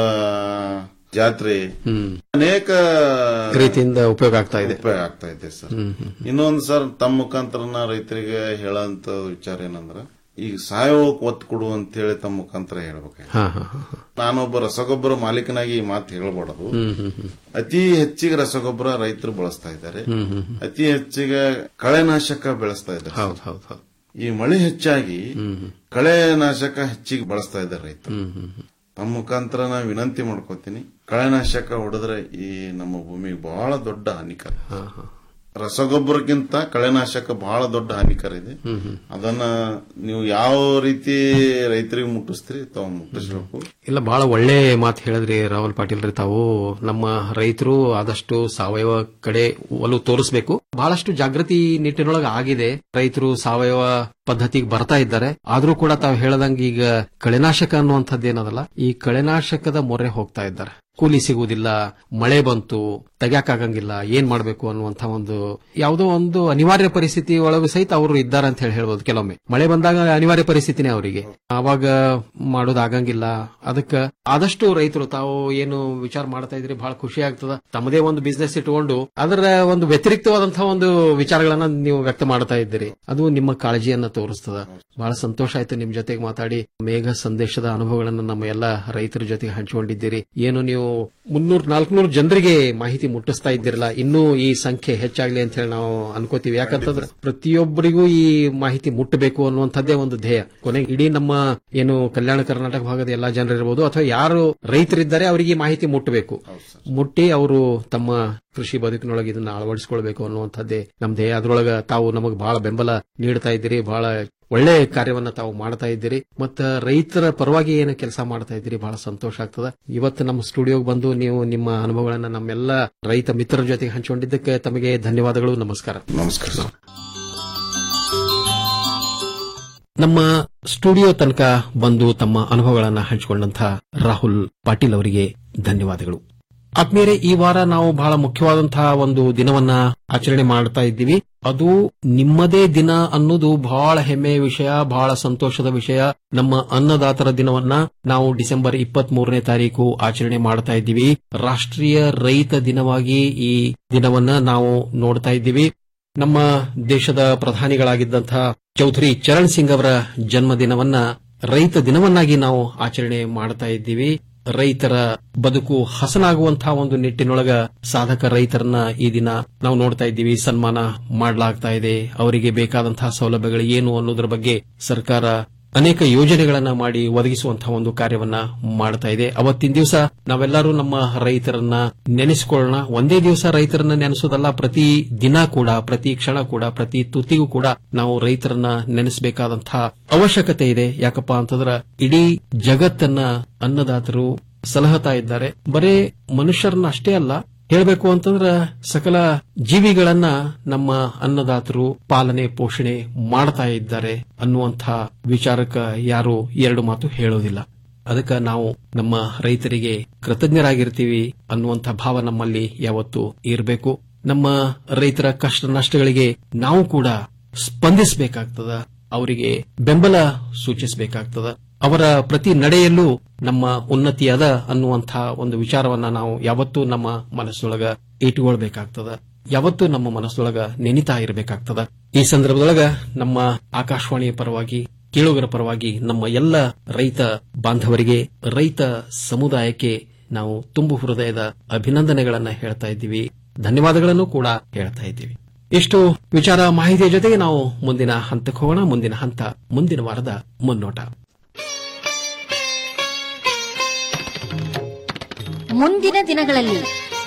ಜಾತ್ರೆ ಹ್ಮ್. ಅನೇಕ ರೀತಿಯಿಂದ ಉಪಯೋಗ ಆಗ್ತಾ ಇದೆ ಉಪಯೋಗ ಆಗ್ತಾ ಇದೆ ಸರ್ ಹ್ಮ್ ಹ್ಮ್. ಇನ್ನೊಂದು ಸರ್ ತಮ್ಮ ಮುಖಾಂತರ ನಾ ರೈತರಿಗೆ ಹೇಳೋಂತ ವಿಚಾರ ಏನಂದ್ರ ಈಗ ಸಾವಯವಕ್ಕೆ ಒತ್ತು ಕೊಡು ಅಂತ ಹೇಳಿ ತಮ್ಮ ಮುಖಾಂತರ ಹೇಳ್ಬೇಕು ಹಾ ಹಾ ಹಾ ಹಾ. ನಾನೊಬ್ಬ ರಸಗೊಬ್ಬರ ಮಾಲೀಕನಾಗಿ ಈ ಮಾತು ಹೇಳ್ಬಾರ್ದು ಹ್ಮ್ ಹ್ಮ್ ಹ್ಮ್. ಅತಿ ಹೆಚ್ಚಿಗೆ ರಸಗೊಬ್ಬರ ರೈತರು ಬಳಸ್ತಾ ಇದ್ದಾರೆ ಹ್ಮ್ ಹ್ಮ್ ಹ್ಮ್. ಅತಿ ಹೆಚ್ಚಿಗೆ ಕಳೆನಾಶಕ ಬೆಳೆಸ್ತಾ ಇದ್ದಾರೆ ಹೌದು ಹೌದು ಹೌದು ಈ ಮಳೆ ಹೆಚ್ಚಾಗಿ ಕಳೆನಾಶಕ ಹೆಚ್ಚಿಗೆ ಬಳಸ್ತಾ ಇದ್ದಾರೆ ರೈತರು ಹ್ಮ್ ಹ್ಮ್ ಹ್ಮ್. ಆ ಮುಖಾಂತರ ನಾ ವಿನಂತಿ ಮಾಡ್ಕೋತೀನಿ ಕಳೆನಾಶಕ ಹೊಡೆದ್ರೆ ಈ ನಮ್ಮ ಭೂಮಿಗೆ ಬಹಳ ದೊಡ್ಡ ಹಾನಿಕರ ರಸಗೊಬ್ಬರಕ್ಕಿಂತ ಕಳೆನಾಶಕ ಬಹಳ ದೊಡ್ಡ ಹಾನಿಕರ ಇದೆ ಅದನ್ನ ನೀವು ಯಾವ ರೀತಿ ರೈತರಿಗೆ ಮುಟ್ಟಿಸ್ತೀರಿ ತಾವು ಮುಟ್ಟಿಸ್ಬೇಕು ಇಲ್ಲ ಬಹಳ ಒಳ್ಳೆ ಮಾತು ಹೇಳಿದ್ರಿ ರಾಹುಲ್ ಪಾಟೀಲ್ ರೀ ತಾವು ನಮ್ಮ ರೈತರು ಆದಷ್ಟು ಸಾವಯವ ಕಡೆ ಒಲವು ತೋರಿಸಬೇಕು ಬಹಳಷ್ಟು ಜಾಗೃತಿ ನಿಟ್ಟಿನೊಳಗೆ ಆಗಿದೆ ರೈತರು ಸಾವಯವ ಪದ್ಧತಿಗೆ ಬರ್ತಾ ಇದ್ದಾರೆ ಆದ್ರೂ ಕೂಡ ತಾವು ಹೇಳದಂಗೆ ಈಗ ಕಳೆನಾಶಕ ಅನ್ನುವಂಥದ್ದು ಏನದಲ್ಲ ಈ ಕಳೆನಾಶಕದ ಮೊರೆ ಹೋಗ್ತಾ ಇದ್ದಾರೆ ಕೂಲಿ ಸಿಗುವುದಿಲ್ಲ ಮಳೆ ಬಂತು ತೆಗ್ಯಾಕಾಗಂಗಿಲ್ಲ ಏನ್ ಮಾಡಬೇಕು ಅನ್ನುವಂಥ ಒಂದು ಯಾವುದೋ ಒಂದು ಅನಿವಾರ್ಯ ಪರಿಸ್ಥಿತಿ ಒಳಗೂ ಸಹಿತ ಅವರು ಇದ್ದಾರೆ ಅಂತ ಹೇಳಿ ಹೇಳ್ಬೋದು ಕೆಲವೊಮ್ಮೆ ಮಳೆ ಬಂದಾಗ ಅನಿವಾರ್ಯ ಪರಿಸ್ಥಿತಿನೇ ಅವರಿಗೆ ಆವಾಗ ಮಾಡೋದಾಗಂಗಿಲ್ಲ ಅದಕ್ಕೆ ಆದಷ್ಟು ರೈತರು ತಾವು ಏನು ವಿಚಾರ ಮಾಡ್ತಾ ಇದ್ರಿ ಬಹಳ ಖುಷಿ ಆಗ್ತದ ತಮ್ಮದೇ ಒಂದು ಬಿಸ್ನೆಸ್ ಇಟ್ಕೊಂಡು ಅದರ ಒಂದು ವ್ಯತಿರಿಕ್ತವಾದಂತಹ ಒಂದು ವಿಚಾರಗಳನ್ನ ನೀವು ವ್ಯಕ್ತ ಮಾಡ್ತಾ ಇದ್ದೀರಿ ಅದು ನಿಮ್ಮ ಕಾಳಜಿಯನ್ನ ತೋರಿಸ್ತದ ಬಹಳ ಸಂತೋಷ ಆಯ್ತು ನಿಮ್ ಜೊತೆಗೆ ಮಾತಾಡಿ ಮೇಘ ಸಂದೇಶದ ಅನುಭವಗಳನ್ನ ನಮ್ಮ ಎಲ್ಲ ರೈತರ ಜೊತೆಗೆ ಹಂಚಿಕೊಂಡಿದ್ದೀರಿ ಏನು ನೀವು ಮುನ್ನೂರ್ ನಾಲ್ಕನೂರು ಜನರಿಗೆ ಮಾಹಿತಿ ಮುಟ್ಟಿಸ್ತಾ ಇದ್ದೀರಲ್ಲ ಇನ್ನೂ ಈ ಸಂಖ್ಯೆ ಹೆಚ್ಚಾಗ್ಲಿ ಅಂತ ಹೇಳಿ ನಾವು ಅನ್ಕೋತೀವಿ ಯಾಕಂತಂದ್ರೆ ಪ್ರತಿಯೊಬ್ಬರಿಗೂ ಈ ಮಾಹಿತಿ ಮುಟ್ಟಬೇಕು ಅನ್ನುವಂಥದ್ದೇ ಒಂದು ಧ್ಯೇಯ ಕೊನೆಗೆ ಇಡೀ ನಮ್ಮ ಏನು ಕಲ್ಯಾಣ ಕರ್ನಾಟಕ ಭಾಗದ ಎಲ್ಲಾ ಜನರಿರ್ಬೋದು ಅಥವಾ ಯಾರು ರೈತರಿದ್ದಾರೆ ಅವರಿಗೆ ಈ ಮಾಹಿತಿ ಮುಟ್ಟಬೇಕು ಮುಟ್ಟಿ ಅವರು ತಮ್ಮ ಕೃಷಿ ಬದುಕಿನೊಳಗೆ ಇದನ್ನ ಅಳವಡಿಸಿಕೊಳ್ಬೇಕು ಅನ್ನುವಂಥದ್ದೇ ನಮ್ ಧ್ಯೇಯ ಅದ್ರೊಳಗ ತಾವು ನಮಗೆ ಬಹಳ ಬೆಂಬಲ ನೀಡ್ತಾ ಇದ್ದೀರಿ ಬಹಳ ಒಳ್ಳೆ ಕಾರ್ಯವನ್ನ ತಾವು ಮಾಡ್ತಾ ಇದ್ದೀರಿ ಮತ್ತ ರೈತರ ಪರವಾಗಿ ಏನು ಕೆಲಸ ಮಾಡ್ತಾ ಇದ್ದೀರಿ ಬಹಳ ಸಂತೋಷ ಆಗ್ತದ ಇವತ್ತು ನಮ್ಮ ಸ್ಟುಡಿಯೋಗೆ ಬಂದು ನೀವು ನಿಮ್ಮ ಅನುಭವಗಳನ್ನ ನಮ್ಮೆಲ್ಲ ರೈತ ಮಿತ್ರರ ಜೊತೆಗೆ ಹಂಚಿಕೊಂಡಿದ್ದಕ್ಕೆ ತಮಗೆ ಧನ್ಯವಾದಗಳು ನಮಸ್ಕಾರ ನಮಸ್ಕಾರ ಸರ್ ನಮ್ಮ ಸ್ಟುಡಿಯೋ ತನಕ ಬಂದು ತಮ್ಮ ಅನುಭವಗಳನ್ನ ಹಂಚಿಕೊಂಡಂತ ರಾಹುಲ್ ಪಾಟೀಲ್ ಅವರಿಗೆ ಧನ್ಯವಾದಗಳು ಆತ್ಮೀಯರೇ ಈ ವಾರ ನಾವು ಬಹಳ ಮುಖ್ಯವಾದಂತಹ ಒಂದು ದಿನವನ್ನ ಆಚರಣೆ ಮಾಡ್ತಾ ಇದ್ದೀವಿ ಅದು ನಿಮ್ಮದೇ ದಿನ ಅನ್ನೋದು ಬಹಳ ಹೆಮ್ಮೆಯ ವಿಷಯ ಬಹಳ ಸಂತೋಷದ ವಿಷಯ ನಮ್ಮ ಅನ್ನದಾತರ ದಿನವನ್ನ ನಾವು ಡಿಸೆಂಬರ್ ಇಪ್ಪತ್ತ್ ಮೂರನೇ ತಾರೀಕು ಆಚರಣೆ ಮಾಡ್ತಾ ಇದ್ದೀವಿ ರಾಷ್ಟ್ರೀಯ ರೈತ ದಿನವಾಗಿ ಈ ದಿನವನ್ನ ನಾವು ನೋಡ್ತಾ ಇದ್ದೀವಿ ನಮ್ಮ ದೇಶದ ಪ್ರಧಾನಿಗಳಾಗಿದ್ದಂತಹ ಚೌಧರಿ ಚರಣ್ ಸಿಂಗ್ ಅವರ ಜನ್ಮದಿನವನ್ನ ರೈತ ದಿನವನ್ನಾಗಿ ನಾವು ಆಚರಣೆ ಮಾಡ್ತಾ ಇದ್ದೀವಿ ರೈತರ ಬದುಕು ಹಸನಾಗುವಂತಹ ಒಂದು ನಿಟ್ಟಿನೊಳಗ ಸಾಧಕ ರೈತರನ್ನ ಈ ದಿನ ನಾವು ನೋಡ್ತಾ ಇದ್ದೀವಿ ಸನ್ಮಾನ ಮಾಡಲಾಗ್ತಾ ಇದೆ ಅವರಿಗೆ ಬೇಕಾದಂತಹ ಸೌಲಭ್ಯಗಳು ಏನು ಅನ್ನೋದ್ರ ಬಗ್ಗೆ ಸರ್ಕಾರ ಅನೇಕ ಯೋಜನೆಗಳನ್ನ ಮಾಡಿ ಒದಗಿಸುವಂತಹ ಒಂದು ಕಾರ್ಯವನ್ನ ಮಾಡ್ತಾ ಇದೆ ಅವತ್ತಿನ ದಿವಸ ನಾವೆಲ್ಲರೂ ನಮ್ಮ ರೈತರನ್ನ ನೆನೆಸಿಕೊಳ್ಳೋಣ ಒಂದೇ ದಿವಸ ರೈತರನ್ನ ನೆನೆಸೋದಲ್ಲ ಪ್ರತಿ ದಿನ ಕೂಡ ಪ್ರತಿ ಕ್ಷಣ ಕೂಡ ಪ್ರತಿ ತುತ್ತಿಗೂ ಕೂಡ ನಾವು ರೈತರನ್ನ ನೆನೆಸಬೇಕಾದಂತಹ ಅವಶ್ಯಕತೆ ಇದೆ ಯಾಕಪ್ಪ ಅಂತಂದ್ರ ಇಡೀ ಜಗತ್ತನ್ನ ಅನ್ನದಾತರು ಸಲಹತಾ ಇದ್ದಾರೆ ಬರೇ ಮನುಷ್ಯರನ್ನ ಅಷ್ಟೇ ಅಲ್ಲ ಹೇಳಬೇಕು ಅಂತಂದ್ರ ಸಕಲ ಜೀವಿಗಳನ್ನ ನಮ್ಮ ಅನ್ನದಾತರು ಪಾಲನೆ ಪೋಷಣೆ ಮಾಡ್ತಾ ಇದ್ದಾರೆ ಅನ್ನುವಂಥ ವಿಚಾರಕ್ಕ ಯಾರು ಎರಡು ಮಾತು ಹೇಳೋದಿಲ್ಲ ಅದಕ್ಕೆ ನಾವು ನಮ್ಮ ರೈತರಿಗೆ ಕೃತಜ್ಞರಾಗಿರ್ತೀವಿ ಅನ್ನುವಂಥ ಭಾವ ನಮ್ಮಲ್ಲಿ ಯಾವತ್ತು ಇರಬೇಕು ನಮ್ಮ ರೈತರ ಕಷ್ಟ ನಷ್ಟಗಳಿಗೆ ನಾವು ಕೂಡ ಸ್ಪಂದಿಸಬೇಕಾಗ್ತದ ಅವರಿಗೆ ಬೆಂಬಲ ಸೂಚಿಸಬೇಕಾಗ್ತದ ಅವರ ಪ್ರತಿ ನಡೆಯಲ್ಲೂ ನಮ್ಮ ಉನ್ನತಿಯಾದ ಅನ್ನುವಂಥ ಒಂದು ವಿಚಾರವನ್ನ ನಾವು ಯಾವತ್ತೂ ನಮ್ಮ ಮನಸ್ಸೊಳಗ ಇಟ್ಟುಕೊಳ್ಬೇಕಾಗ್ತದ ಯಾವತ್ತೂ ನಮ್ಮ ಮನಸ್ಸೊಳಗ ನೆನಿತಾ ಇರಬೇಕಾಗ್ತದ ಈ ಸಂದರ್ಭದೊಳಗ ನಮ್ಮ ಆಕಾಶವಾಣಿಯ ಪರವಾಗಿ ಕೇಳುಗರ ಪರವಾಗಿ ನಮ್ಮ ಎಲ್ಲ ರೈತ ಬಾಂಧವರಿಗೆ ರೈತ ಸಮುದಾಯಕ್ಕೆ ನಾವು ತುಂಬು ಹೃದಯದ ಅಭಿನಂದನೆಗಳನ್ನ ಹೇಳ್ತಾ ಇದ್ದೀವಿ ಧನ್ಯವಾದಗಳನ್ನು ಕೂಡ ಹೇಳ್ತಾ ಇದ್ದೀವಿ ಇಷ್ಟು ವಿಚಾರ ಮಾಹಿತಿಯ ಜೊತೆಗೆ ನಾವು ಮುಂದಿನ ಹಂತಕ್ಕೆ ಹೋಗೋಣ ಮುಂದಿನ ಹಂತ ಮುಂದಿನ ವಾರದ ಮುನ್ನೋಟ ಮುಂದಿನ ದಿನಗಳಲ್ಲಿ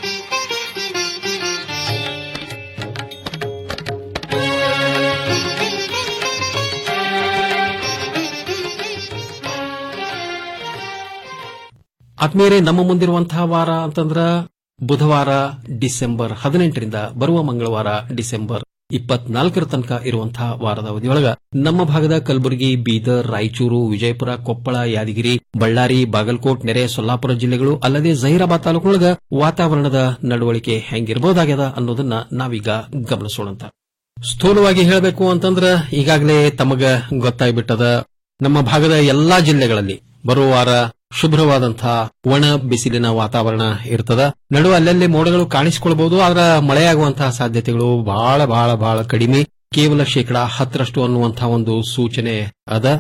ಆತ್ಮೀಯರೇ ನಮ್ಮ ಮುಂದಿರುವಂತಹ ವಾರ ಅಂತಂದ್ರ ಬುಧವಾರ ಡಿಸೆಂಬರ್ ಹದಿನೆಂಟರಿಂದ ಬರುವ ಮಂಗಳವಾರ ಡಿಸೆಂಬರ್ ಇಪ್ಪತ್ನಾಲ್ಕರ ತನಕ ಇರುವಂತಹ ವಾರದ ಅವಧಿಯೊಳಗ ನಮ್ಮ ಭಾಗದ ಕಲಬುರಗಿ ಬೀದರ್ ರಾಯಚೂರು ವಿಜಯಪುರ ಕೊಪ್ಪಳ ಯಾದಗಿರಿ ಬಳ್ಳಾರಿ ಬಾಗಲಕೋಟ್ ನೆರೆ ಸೊಲ್ಲಾಪುರ ಜಿಲ್ಲೆಗಳು ಅಲ್ಲದೆ ಜಹೀರಾಬಾದ್ ತಾಲೂಕಿನೊಳಗ ವಾತಾವರಣದ ನಡವಳಿಕೆ ಹೆಂಗಿರಬಹುದಾಗ್ಯದ ಅನ್ನೋದನ್ನ ನಾವೀಗ ಗಮನಿಸೋಣಂತ ಸ್ಥೂಲವಾಗಿ ಹೇಳಬೇಕು ಅಂತಂದ್ರ ಈಗಾಗಲೇ ತಮಗ ಗೊತ್ತಾಗ್ಬಿಟ್ಟದ ನಮ್ಮ ಭಾಗದ ಎಲ್ಲಾ ಜಿಲ್ಲೆಗಳಲ್ಲಿ ಬರುವ ವಾರ ಶುಭ್ರವಾದಂತಹ ಒಣ ಬಿಸಿಲಿನ ವಾತಾವರಣ ಇರ್ತದ ನಡು ಅಲ್ಲಲ್ಲಿ ಮೋಡಗಳು ಕಾಣಿಸಿಕೊಳ್ಬಹುದು ಆದ್ರ ಮಳೆಯಾಗುವಂತಹ ಸಾಧ್ಯತೆಗಳು ಬಹಳ ಬಹಳ ಬಹಳ ಕಡಿಮೆ ಕೇವಲ ಶೇಕಡಾ ಹತ್ತರಷ್ಟು ಅನ್ನುವಂತಹ ಒಂದು ಸೂಚನೆ ಅದ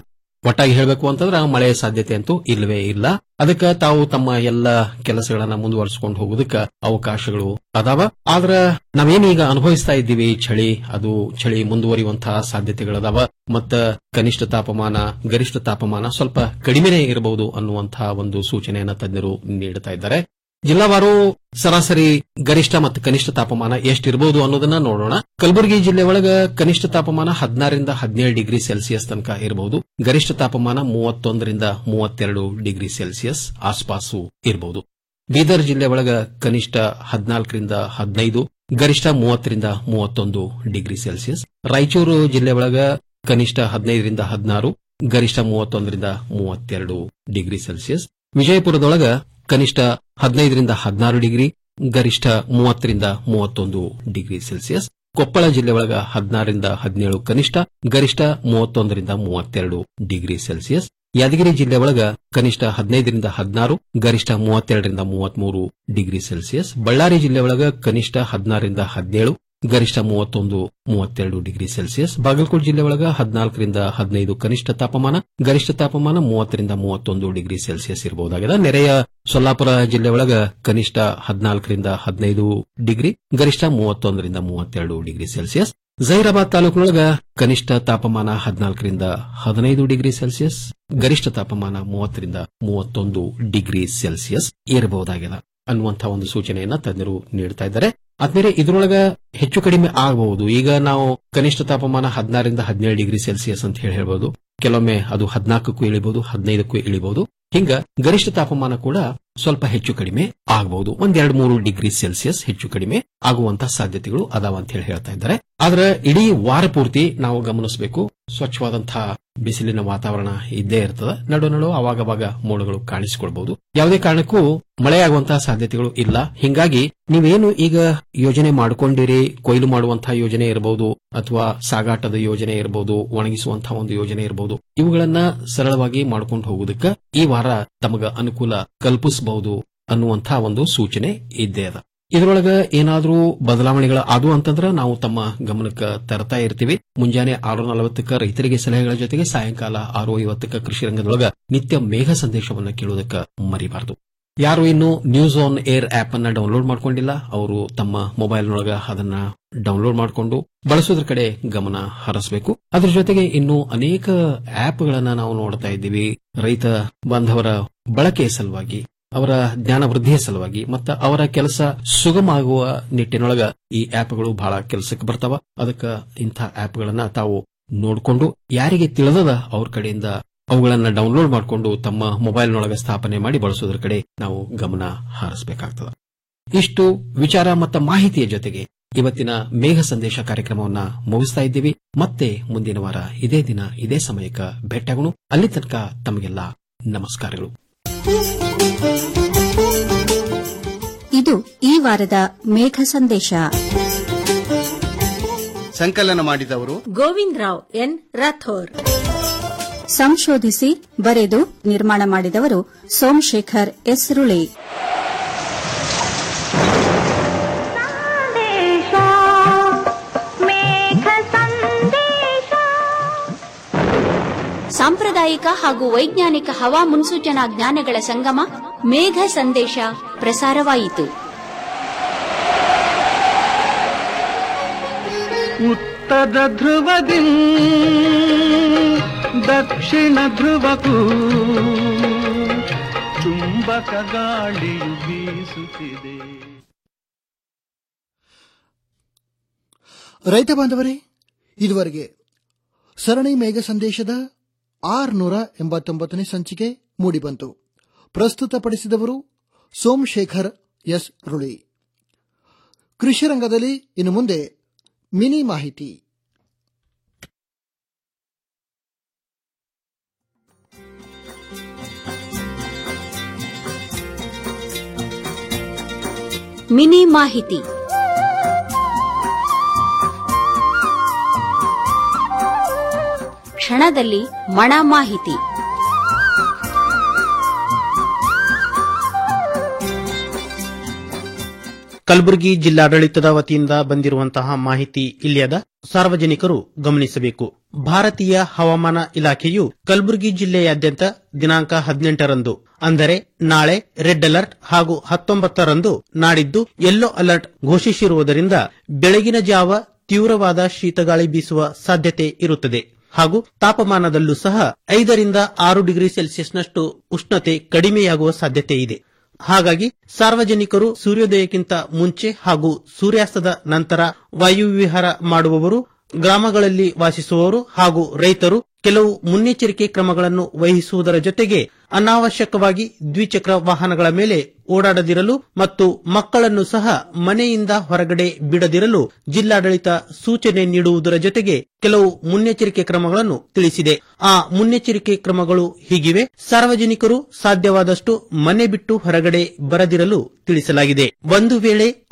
ಒಟ್ಟಾಗಿ ಹೇಳಬೇಕು ಅಂತಂದ್ರೆ ಮಳೆ ಸಾಧ್ಯತೆ ಅಂತೂ ಇಲ್ಲವೇ ಇಲ್ಲ ಅದಕ್ಕೆ ತಾವು ತಮ್ಮ ಎಲ್ಲ ಕೆಲಸಗಳನ್ನ ಮುಂದುವರಿಸಿಕೊಂಡು ಹೋಗೋದಕ್ಕೆ ಅವಕಾಶಗಳು ಅದಾವ ಆದ್ರ ನಾವೇನೀಗ ಅನುಭವಿಸ್ತಾ ಇದ್ದೀವಿ ಚಳಿ ಅದು ಚಳಿ ಮುಂದುವರಿಯುವಂತಹ ಸಾಧ್ಯತೆಗಳದಾವ ಮತ್ತ ಕನಿಷ್ಠ ತಾಪಮಾನ ಗರಿಷ್ಠ ತಾಪಮಾನ ಸ್ವಲ್ಪ ಕಡಿಮೆನೇ ಇರಬಹುದು ಅನ್ನುವಂತಹ ಒಂದು ಸೂಚನೆಯನ್ನ ತಜ್ಞರು ನೀಡುತ್ತಾ ಇದ್ದಾರೆ ಜಿಲ್ಲಾವಾರು ಸರಾಸರಿ ಗರಿಷ್ಠ ಮತ್ತು ಕನಿಷ್ಠ ತಾಪಮಾನ ಎಷ್ಟಿರಬಹುದು ಅನ್ನೋದನ್ನ ನೋಡೋಣ ಕಲಬುರಗಿ ಜಿಲ್ಲೆ ಒಳಗ ಕನಿಷ್ಠ ತಾಪಮಾನ ಹದಿನಾರರಿಂದ ಹದಿನೇಳು ಡಿಗ್ರಿ ಸೆಲ್ಸಿಯಸ್ ತನಕ ಇರಬಹುದು ಗರಿಷ್ಠ ತಾಪಮಾನ ಮೂವತ್ತೊಂದರಿಂದ ಮೂವತ್ತೆರಡು ಡಿಗ್ರಿ ಸೆಲ್ಸಿಯಸ್ ಆಸ್ಪಾಸು ಇರಬಹುದು ಬೀದರ್ ಜಿಲ್ಲೆ ಒಳಗ ಕನಿಷ್ಠ ಹದಿನಾಲ್ಕರಿಂದ ಹದಿನೈದು ಗರಿಷ್ಠ ಮೂವತ್ತರಿಂದ ಮೂವತ್ತೊಂದು ಡಿಗ್ರಿ ಸೆಲ್ಸಿಯಸ್ ರಾಯಚೂರು ಜಿಲ್ಲೆ ಒಳಗ ಕನಿಷ್ಠ ಹದಿನೈದರಿಂದ ಹದಿನಾರು ಗರಿಷ್ಠ ಮೂವತ್ತೊಂದರಿಂದ ಮೂವತ್ತೆರಡು ಡಿಗ್ರಿ ಸೆಲ್ಸಿಯಸ್ ವಿಜಯಪುರದೊಳಗ ಕನಿಷ್ಠ ಹದಿನೈದರಿಂದ ಹದಿನಾರು ಡಿಗ್ರಿ ಗರಿಷ್ಠ ಮೂವತ್ತರಿಂದ ಮೂವತ್ತೊಂದು ಡಿಗ್ರಿ ಸೆಲ್ಸಿಯಸ್ ಕೊಪ್ಪಳ ಜಿಲ್ಲೆ ಒಳಗ ಹದಿನಾರರಿಂದ ಹದಿನೇಳು ಕನಿಷ್ಠ ಗರಿಷ್ಠ ಮೂವತ್ತೊಂದರಿಂದ ಮೂವತ್ತೆರಡು ಡಿಗ್ರಿ ಸೆಲ್ಸಿಯಸ್ ಯಾದಗಿರಿ ಜಿಲ್ಲೆ ಒಳಗ ಕನಿಷ್ಠ ಹದಿನೈದರಿಂದ ಹದಿನಾರು ಗರಿಷ್ಠ ಮೂವತ್ತೆರಡರಿಂದ ಮೂವತ್ಮೂರು ಡಿಗ್ರಿ ಸೆಲ್ಸಿಯಸ್ ಬಳ್ಳಾರಿ ಜಿಲ್ಲೆ ಒಳಗ ಕನಿಷ್ಠ ಹದಿನಾರರಿಂದ ಹದಿನೇಳು ಗರಿಷ್ಠ ಮೂವತ್ತೊಂದು ಮೂವತ್ತೆರಡು ಡಿಗ್ರಿ ಸೆಲ್ಸಿಯಸ್ ಬಾಗಲಕೋಟೆ ಜಿಲ್ಲೆ ಒಳಗ ಹದಿನಾಲ್ಕರಿಂದ ಹದಿನೈದು ಕನಿಷ್ಠ ತಾಪಮಾನ ಗರಿಷ್ಠ ತಾಪಮಾನ ಮೂವತ್ತರಿಂದ ಮೂವತ್ತೊಂದು ಡಿಗ್ರಿ ಸೆಲ್ಸಿಯಸ್ ಇರಬಹುದಾಗಿದೆ ನೆರೆಯ ಸೊಲ್ಲಾಪುರ ಜಿಲ್ಲೆ ಒಳಗ ಕನಿಷ್ಠ ಹದಿನಾಲ್ಕರಿಂದ ಹದಿನೈದು ಡಿಗ್ರಿ ಗರಿಷ್ಠ ಮೂವತ್ತೊಂದರಿಂದ ಮೂವತ್ತೆರಡು ಡಿಗ್ರಿ ಸೆಲ್ಸಿಯಸ್ ಜೈರಾಬಾದ್ ತಾಲೂಕಿನೊಳಗ ಕನಿಷ್ಠ ತಾಪಮಾನ ಹದಿನಾಲ್ಕರಿಂದ ಹದಿನೈದು ಡಿಗ್ರಿ ಸೆಲ್ಸಿಯಸ್ ಗರಿಷ್ಠ ತಾಪಮಾನ ಮೂವತ್ತರಿಂದ ಮೂವತ್ತೊಂದು ಡಿಗ್ರಿ ಸೆಲ್ಸಿಯಸ್ ಇರಬಹುದಾಗಿದೆ ಅನ್ನುವಂತಹ ಒಂದು ಸೂಚನೆಯನ್ನ ತಜ್ಞರು ನೀಡುತ್ತಾ ಇದ್ದಾರೆ ಆದ್ಮೇಲೆ ಇದರೊಳಗ ಹೆಚ್ಚು ಕಡಿಮೆ ಆಗಬಹುದು ಈಗ ನಾವು ಕನಿಷ್ಠ ತಾಪಮಾನ ಹದಿನಾರರಿಂದ ಹದಿನೇಳು ಡಿಗ್ರಿ ಸೆಲ್ಸಿಯಸ್ ಅಂತ ಹೇಳಿ ಹೇಳ್ಬೋದು ಕೆಲವೊಮ್ಮೆ ಅದು ಹದಿನಾಲ್ಕಕ್ಕೂ ಇಳಿಬಹುದು ಹದಿನೈದಕ್ಕೂ ಇಳಿಬಹುದು ಹಿಂಗ ಗರಿಷ್ಠ ತಾಪಮಾನ ಕೂಡ ಸ್ವಲ್ಪ ಹೆಚ್ಚು ಕಡಿಮೆ ಆಗಬಹುದು ಒಂದೆರಡು ಮೂರು ಡಿಗ್ರಿ ಸೆಲ್ಸಿಯಸ್ ಹೆಚ್ಚು ಕಡಿಮೆ ಆಗುವಂತಹ ಸಾಧ್ಯತೆಗಳು ಅದಾವ ಅಂತ ಹೇಳಿ ಹೇಳ್ತಾ ಇದ್ದಾರೆ ಆದ್ರೆ ಇಡೀ ವಾರ ಪೂರ್ತಿ ನಾವು ಗಮನಿಸಬೇಕು ಸ್ವಚ್ಛವಾದಂತಹ ಬಿಸಿಲಿನ ವಾತಾವರಣ ಇದ್ದೇ ಇರ್ತದೆ ನಡು ನಡು ಅವಾಗವಾಗ ಮೋಡಗಳು ಕಾಣಿಸಿಕೊಳ್ಬಹುದು ಯಾವುದೇ ಕಾರಣಕ್ಕೂ ಮಳೆಯಾಗುವಂತಹ ಸಾಧ್ಯತೆಗಳು ಇಲ್ಲ ಹಿಂಗಾಗಿ ನೀವೇನು ಈಗ ಯೋಜನೆ ಮಾಡಿಕೊಂಡಿರಿ ಕೊಯ್ಲು ಮಾಡುವಂತಹ ಯೋಜನೆ ಇರಬಹುದು ಅಥವಾ ಸಾಗಾಟದ ಯೋಜನೆ ಇರಬಹುದು ಒಣಗಿಸುವಂತಹ ಒಂದು ಯೋಜನೆ ಇರಬಹುದು ಇವುಗಳನ್ನ ಸರಳವಾಗಿ ಮಾಡ್ಕೊಂಡು ಹೋಗುವುದಕ್ಕೆ ಈ ವಾರ ತಮಗ ಅನುಕೂಲ ಕಲ್ಪಿಸಬಹುದು ಅನ್ನುವಂತಹ ಒಂದು ಸೂಚನೆ ಇದ್ದೇ ಅದ ಇದರೊಳಗ ಏನಾದ್ರೂ ಬದಲಾವಣೆಗಳ ಅದು ಅಂತಂದ್ರೆ ನಾವು ತಮ್ಮ ಗಮನಕ್ಕೆ ತರ್ತಾ ಇರ್ತೀವಿ ಮುಂಜಾನೆ ಆರು ನಲವತ್ತಕ್ಕ ರೈತರಿಗೆ ಸಲಹೆಗಳ ಜೊತೆಗೆ ಸಾಯಂಕಾಲ ಆರು ಐವತ್ತಕ್ಕ ಕೃಷಿ ರಂಗದೊಳಗ ನಿತ್ಯ ಮೇಘ ಸಂದೇಶವನ್ನ ಕೇಳುವುದಕ್ಕೆ ಮರಿಬಾರದು ಯಾರು ಇನ್ನು ನ್ಯೂಸ್ ಆನ್ ಏರ್ ಆಪ್ ಅನ್ನ ಡೌನ್ಲೋಡ್ ಮಾಡ್ಕೊಂಡಿಲ್ಲ ಅವರು ತಮ್ಮ ಮೊಬೈಲ್ನೊಳಗ ಅದನ್ನ ಡೌನ್ಲೋಡ್ ಮಾಡಿಕೊಂಡು ಬಳಸೋದ್ರ ಕಡೆ ಗಮನ ಹರಿಸಬೇಕು ಅದ್ರ ಜೊತೆಗೆ ಇನ್ನು ಅನೇಕ ಆಪ್ಗಳನ್ನ ನಾವು ನೋಡ್ತಾ ಇದ್ದೀವಿ ರೈತ ಬಾಂಧವರ ಬಳಕೆಯ ಸಲುವಾಗಿ ಅವರ ಜ್ಞಾನ ವೃದ್ಧಿಯ ಸಲುವಾಗಿ ಮತ್ತು ಅವರ ಕೆಲಸ ಸುಗಮ ಆಗುವ ನಿಟ್ಟಿನೊಳಗ ಈ ಆಪ್ಗಳು ಬಹಳ ಕೆಲಸಕ್ಕೆ ಬರ್ತಾವ ಅದಕ್ಕೆ ಇಂಥ ಆಪ್ಗಳನ್ನ ತಾವು ನೋಡಿಕೊಂಡು ಯಾರಿಗೆ ತಿಳಿದದ ಅವ್ರ ಕಡೆಯಿಂದ ಅವುಗಳನ್ನ ಡೌನ್ಲೋಡ್ ಮಾಡಿಕೊಂಡು ತಮ್ಮ ಮೊಬೈಲ್ನೊಳಗ ಸ್ಥಾಪನೆ ಮಾಡಿ ಬಳಸೋದ್ರ ಕಡೆ ನಾವು ಗಮನ ಹರಿಸಬೇಕಾಗ್ತದೆ ಇಷ್ಟು ವಿಚಾರ ಮತ್ತು ಮಾಹಿತಿಯ ಜೊತೆಗೆ ಇವತ್ತಿನ ಮೇಘ ಸಂದೇಶ ಕಾರ್ಯಕ್ರಮವನ್ನ ಮುಗಿಸ್ತಾ ಇದ್ದೀವಿ ಮತ್ತೆ ಮುಂದಿನ ವಾರ ಇದೇ ದಿನ ಇದೇ ಸಮಯಕ್ಕೆ ಭೇಟಿಯಾಗೋಣ ಅಲ್ಲಿ ತನಕ ತಮಗೆಲ್ಲ ನಮಸ್ಕಾರಗಳು ಇದು ಈ ವಾರದ ಮೇಘ ಸಂದೇಶ ಸಂಕಲನ ಮಾಡಿದವರು ಗೋವಿಂದ್ ರಾವ್ ಎನ್ ರಾಥೋರ್ ಸಂಶೋಧಿಸಿ ಬರೆದು ನಿರ್ಮಾಣ ಮಾಡಿದವರು ಸೋಮಶೇಖರ್ ಎಸ್ ರುಳಿ ಸಾಂಪ್ರದಾಯಿಕ ಹಾಗೂ ವೈಜ್ಞಾನಿಕ ಹವಾ ಮುನ್ಸೂಚನಾ ಜ್ಞಾನಗಳ ಸಂಗಮ ಮೇಘ ಸಂದೇಶ ಪ್ರಸಾರವಾಯಿತು ಉತ್ತರ ಧ್ರುವದಿ ದಕ್ಷಿಣ ಧ್ರುವಕ್ಕೂ ಚುಂಬಕ ಗಾಳಿಯು ಬೀಸುತ್ತಿದೆ ರೈತ ಬಾಂಧವರೇ ಇದುವರೆಗೆ ಸರಣಿ ಮೇಘ ಸಂದೇಶದ ಆರ್ನೂರ ಎಂಬತ್ತೊಂಬತ್ತನೇ ಸಂಚಿಕೆ ಮೂಡಿಬಂತು ಪ್ರಸ್ತುತಪಡಿಸಿದವರು ಸೋಮಶೇಖರ್ ಎಸ್ ರುಳಿ ಕೃಷಿ ರಂಗದಲ್ಲಿ ಇನ್ನು ಮುಂದೆ ಮಿನಿ ಮಾಹಿತಿ ಮಿನಿ ಮಾಹಿತಿ ಕ್ಷಣದಲ್ಲಿ ಮಣ ಮಾಹಿತಿ ಕಲಬುರಗಿ ಜಿಲ್ಲಾಡಳಿತದ ವತಿಯಿಂದ ಬಂದಿರುವಂತಹ ಮಾಹಿತಿ ಇಲ್ಲಿಯದ ಸಾರ್ವಜನಿಕರು ಗಮನಿಸಬೇಕು ಭಾರತೀಯ ಹವಾಮಾನ ಇಲಾಖೆಯು ಕಲಬುರಗಿ ಜಿಲ್ಲೆಯಾದ್ಯಂತ ದಿನಾಂಕ ಹದಿನೆಂಟರಂದು ಅಂದರೆ ನಾಳೆ ರೆಡ್ ಅಲರ್ಟ್ ಹಾಗೂ ಹತ್ತೊಂಬತ್ತರಂದು ನಾಡಿದ್ದು ಯೆಲ್ಲೋ ಅಲರ್ಟ್ ಘೋಷಿಸಿರುವುದರಿಂದ ಬೆಳಗಿನ ಜಾವ ತೀವ್ರವಾದ ಶೀತಗಾಳಿ ಬೀಸುವ ಸಾಧ್ಯತೆ ಇರುತ್ತದೆ ಹಾಗೂ ತಾಪಮಾನದಲ್ಲೂ ಸಹ ಐದರಿಂದ ಆರು ಡಿಗ್ರಿ ಸೆಲ್ಸಿಯಸ್ನಷ್ಟು ಉಷ್ಣತೆ ಕಡಿಮೆಯಾಗುವ ಸಾಧ್ಯತೆ ಇದೆ ಹಾಗಾಗಿ ಸಾರ್ವಜನಿಕರು ಸೂರ್ಯೋದಯಕ್ಕಿಂತ ಮುಂಚೆ ಹಾಗೂ ಸೂರ್ಯಾಸ್ತದ ನಂತರ ವಾಯುವಿಹಾರ ಮಾಡುವವರು ಗ್ರಾಮಗಳಲ್ಲಿ ವಾಸಿಸುವವರು ಹಾಗೂ ರೈತರು ಕೆಲವು ಮುನ್ನೆಚ್ಚರಿಕೆ ಕ್ರಮಗಳನ್ನು ವಹಿಸುವುದರ ಜೊತೆಗೆ ಅನಾವಶ್ಯಕವಾಗಿ ದ್ವಿಚಕ್ರ ವಾಹನಗಳ ಮೇಲೆ ಓಡಾಡದಿರಲು ಮತ್ತು ಮಕ್ಕಳನ್ನು ಸಹ ಮನೆಯಿಂದ ಹೊರಗಡೆ ಬಿಡದಿರಲು ಜಿಲ್ಲಾಡಳಿತ ಸೂಚನೆ ನೀಡುವುದರ ಜೊತೆಗೆ ಕೆಲವು ಮುನ್ನೆಚ್ಚರಿಕೆ ಕ್ರಮಗಳನ್ನು ತಿಳಿಸಿದೆ ಆ ಮುನ್ನೆಚ್ಚರಿಕೆ ಕ್ರಮಗಳು ಹೀಗಿವೆ ಸಾರ್ವಜನಿಕರು ಸಾಧ್ಯವಾದಷ್ಟು ಮನೆ ಬಿಟ್ಟು ಹೊರಗಡೆ ಬರದಿರಲು ತಿಳಿಸಲಾಗಿದೆ ಒಂದು ವೇಳೆ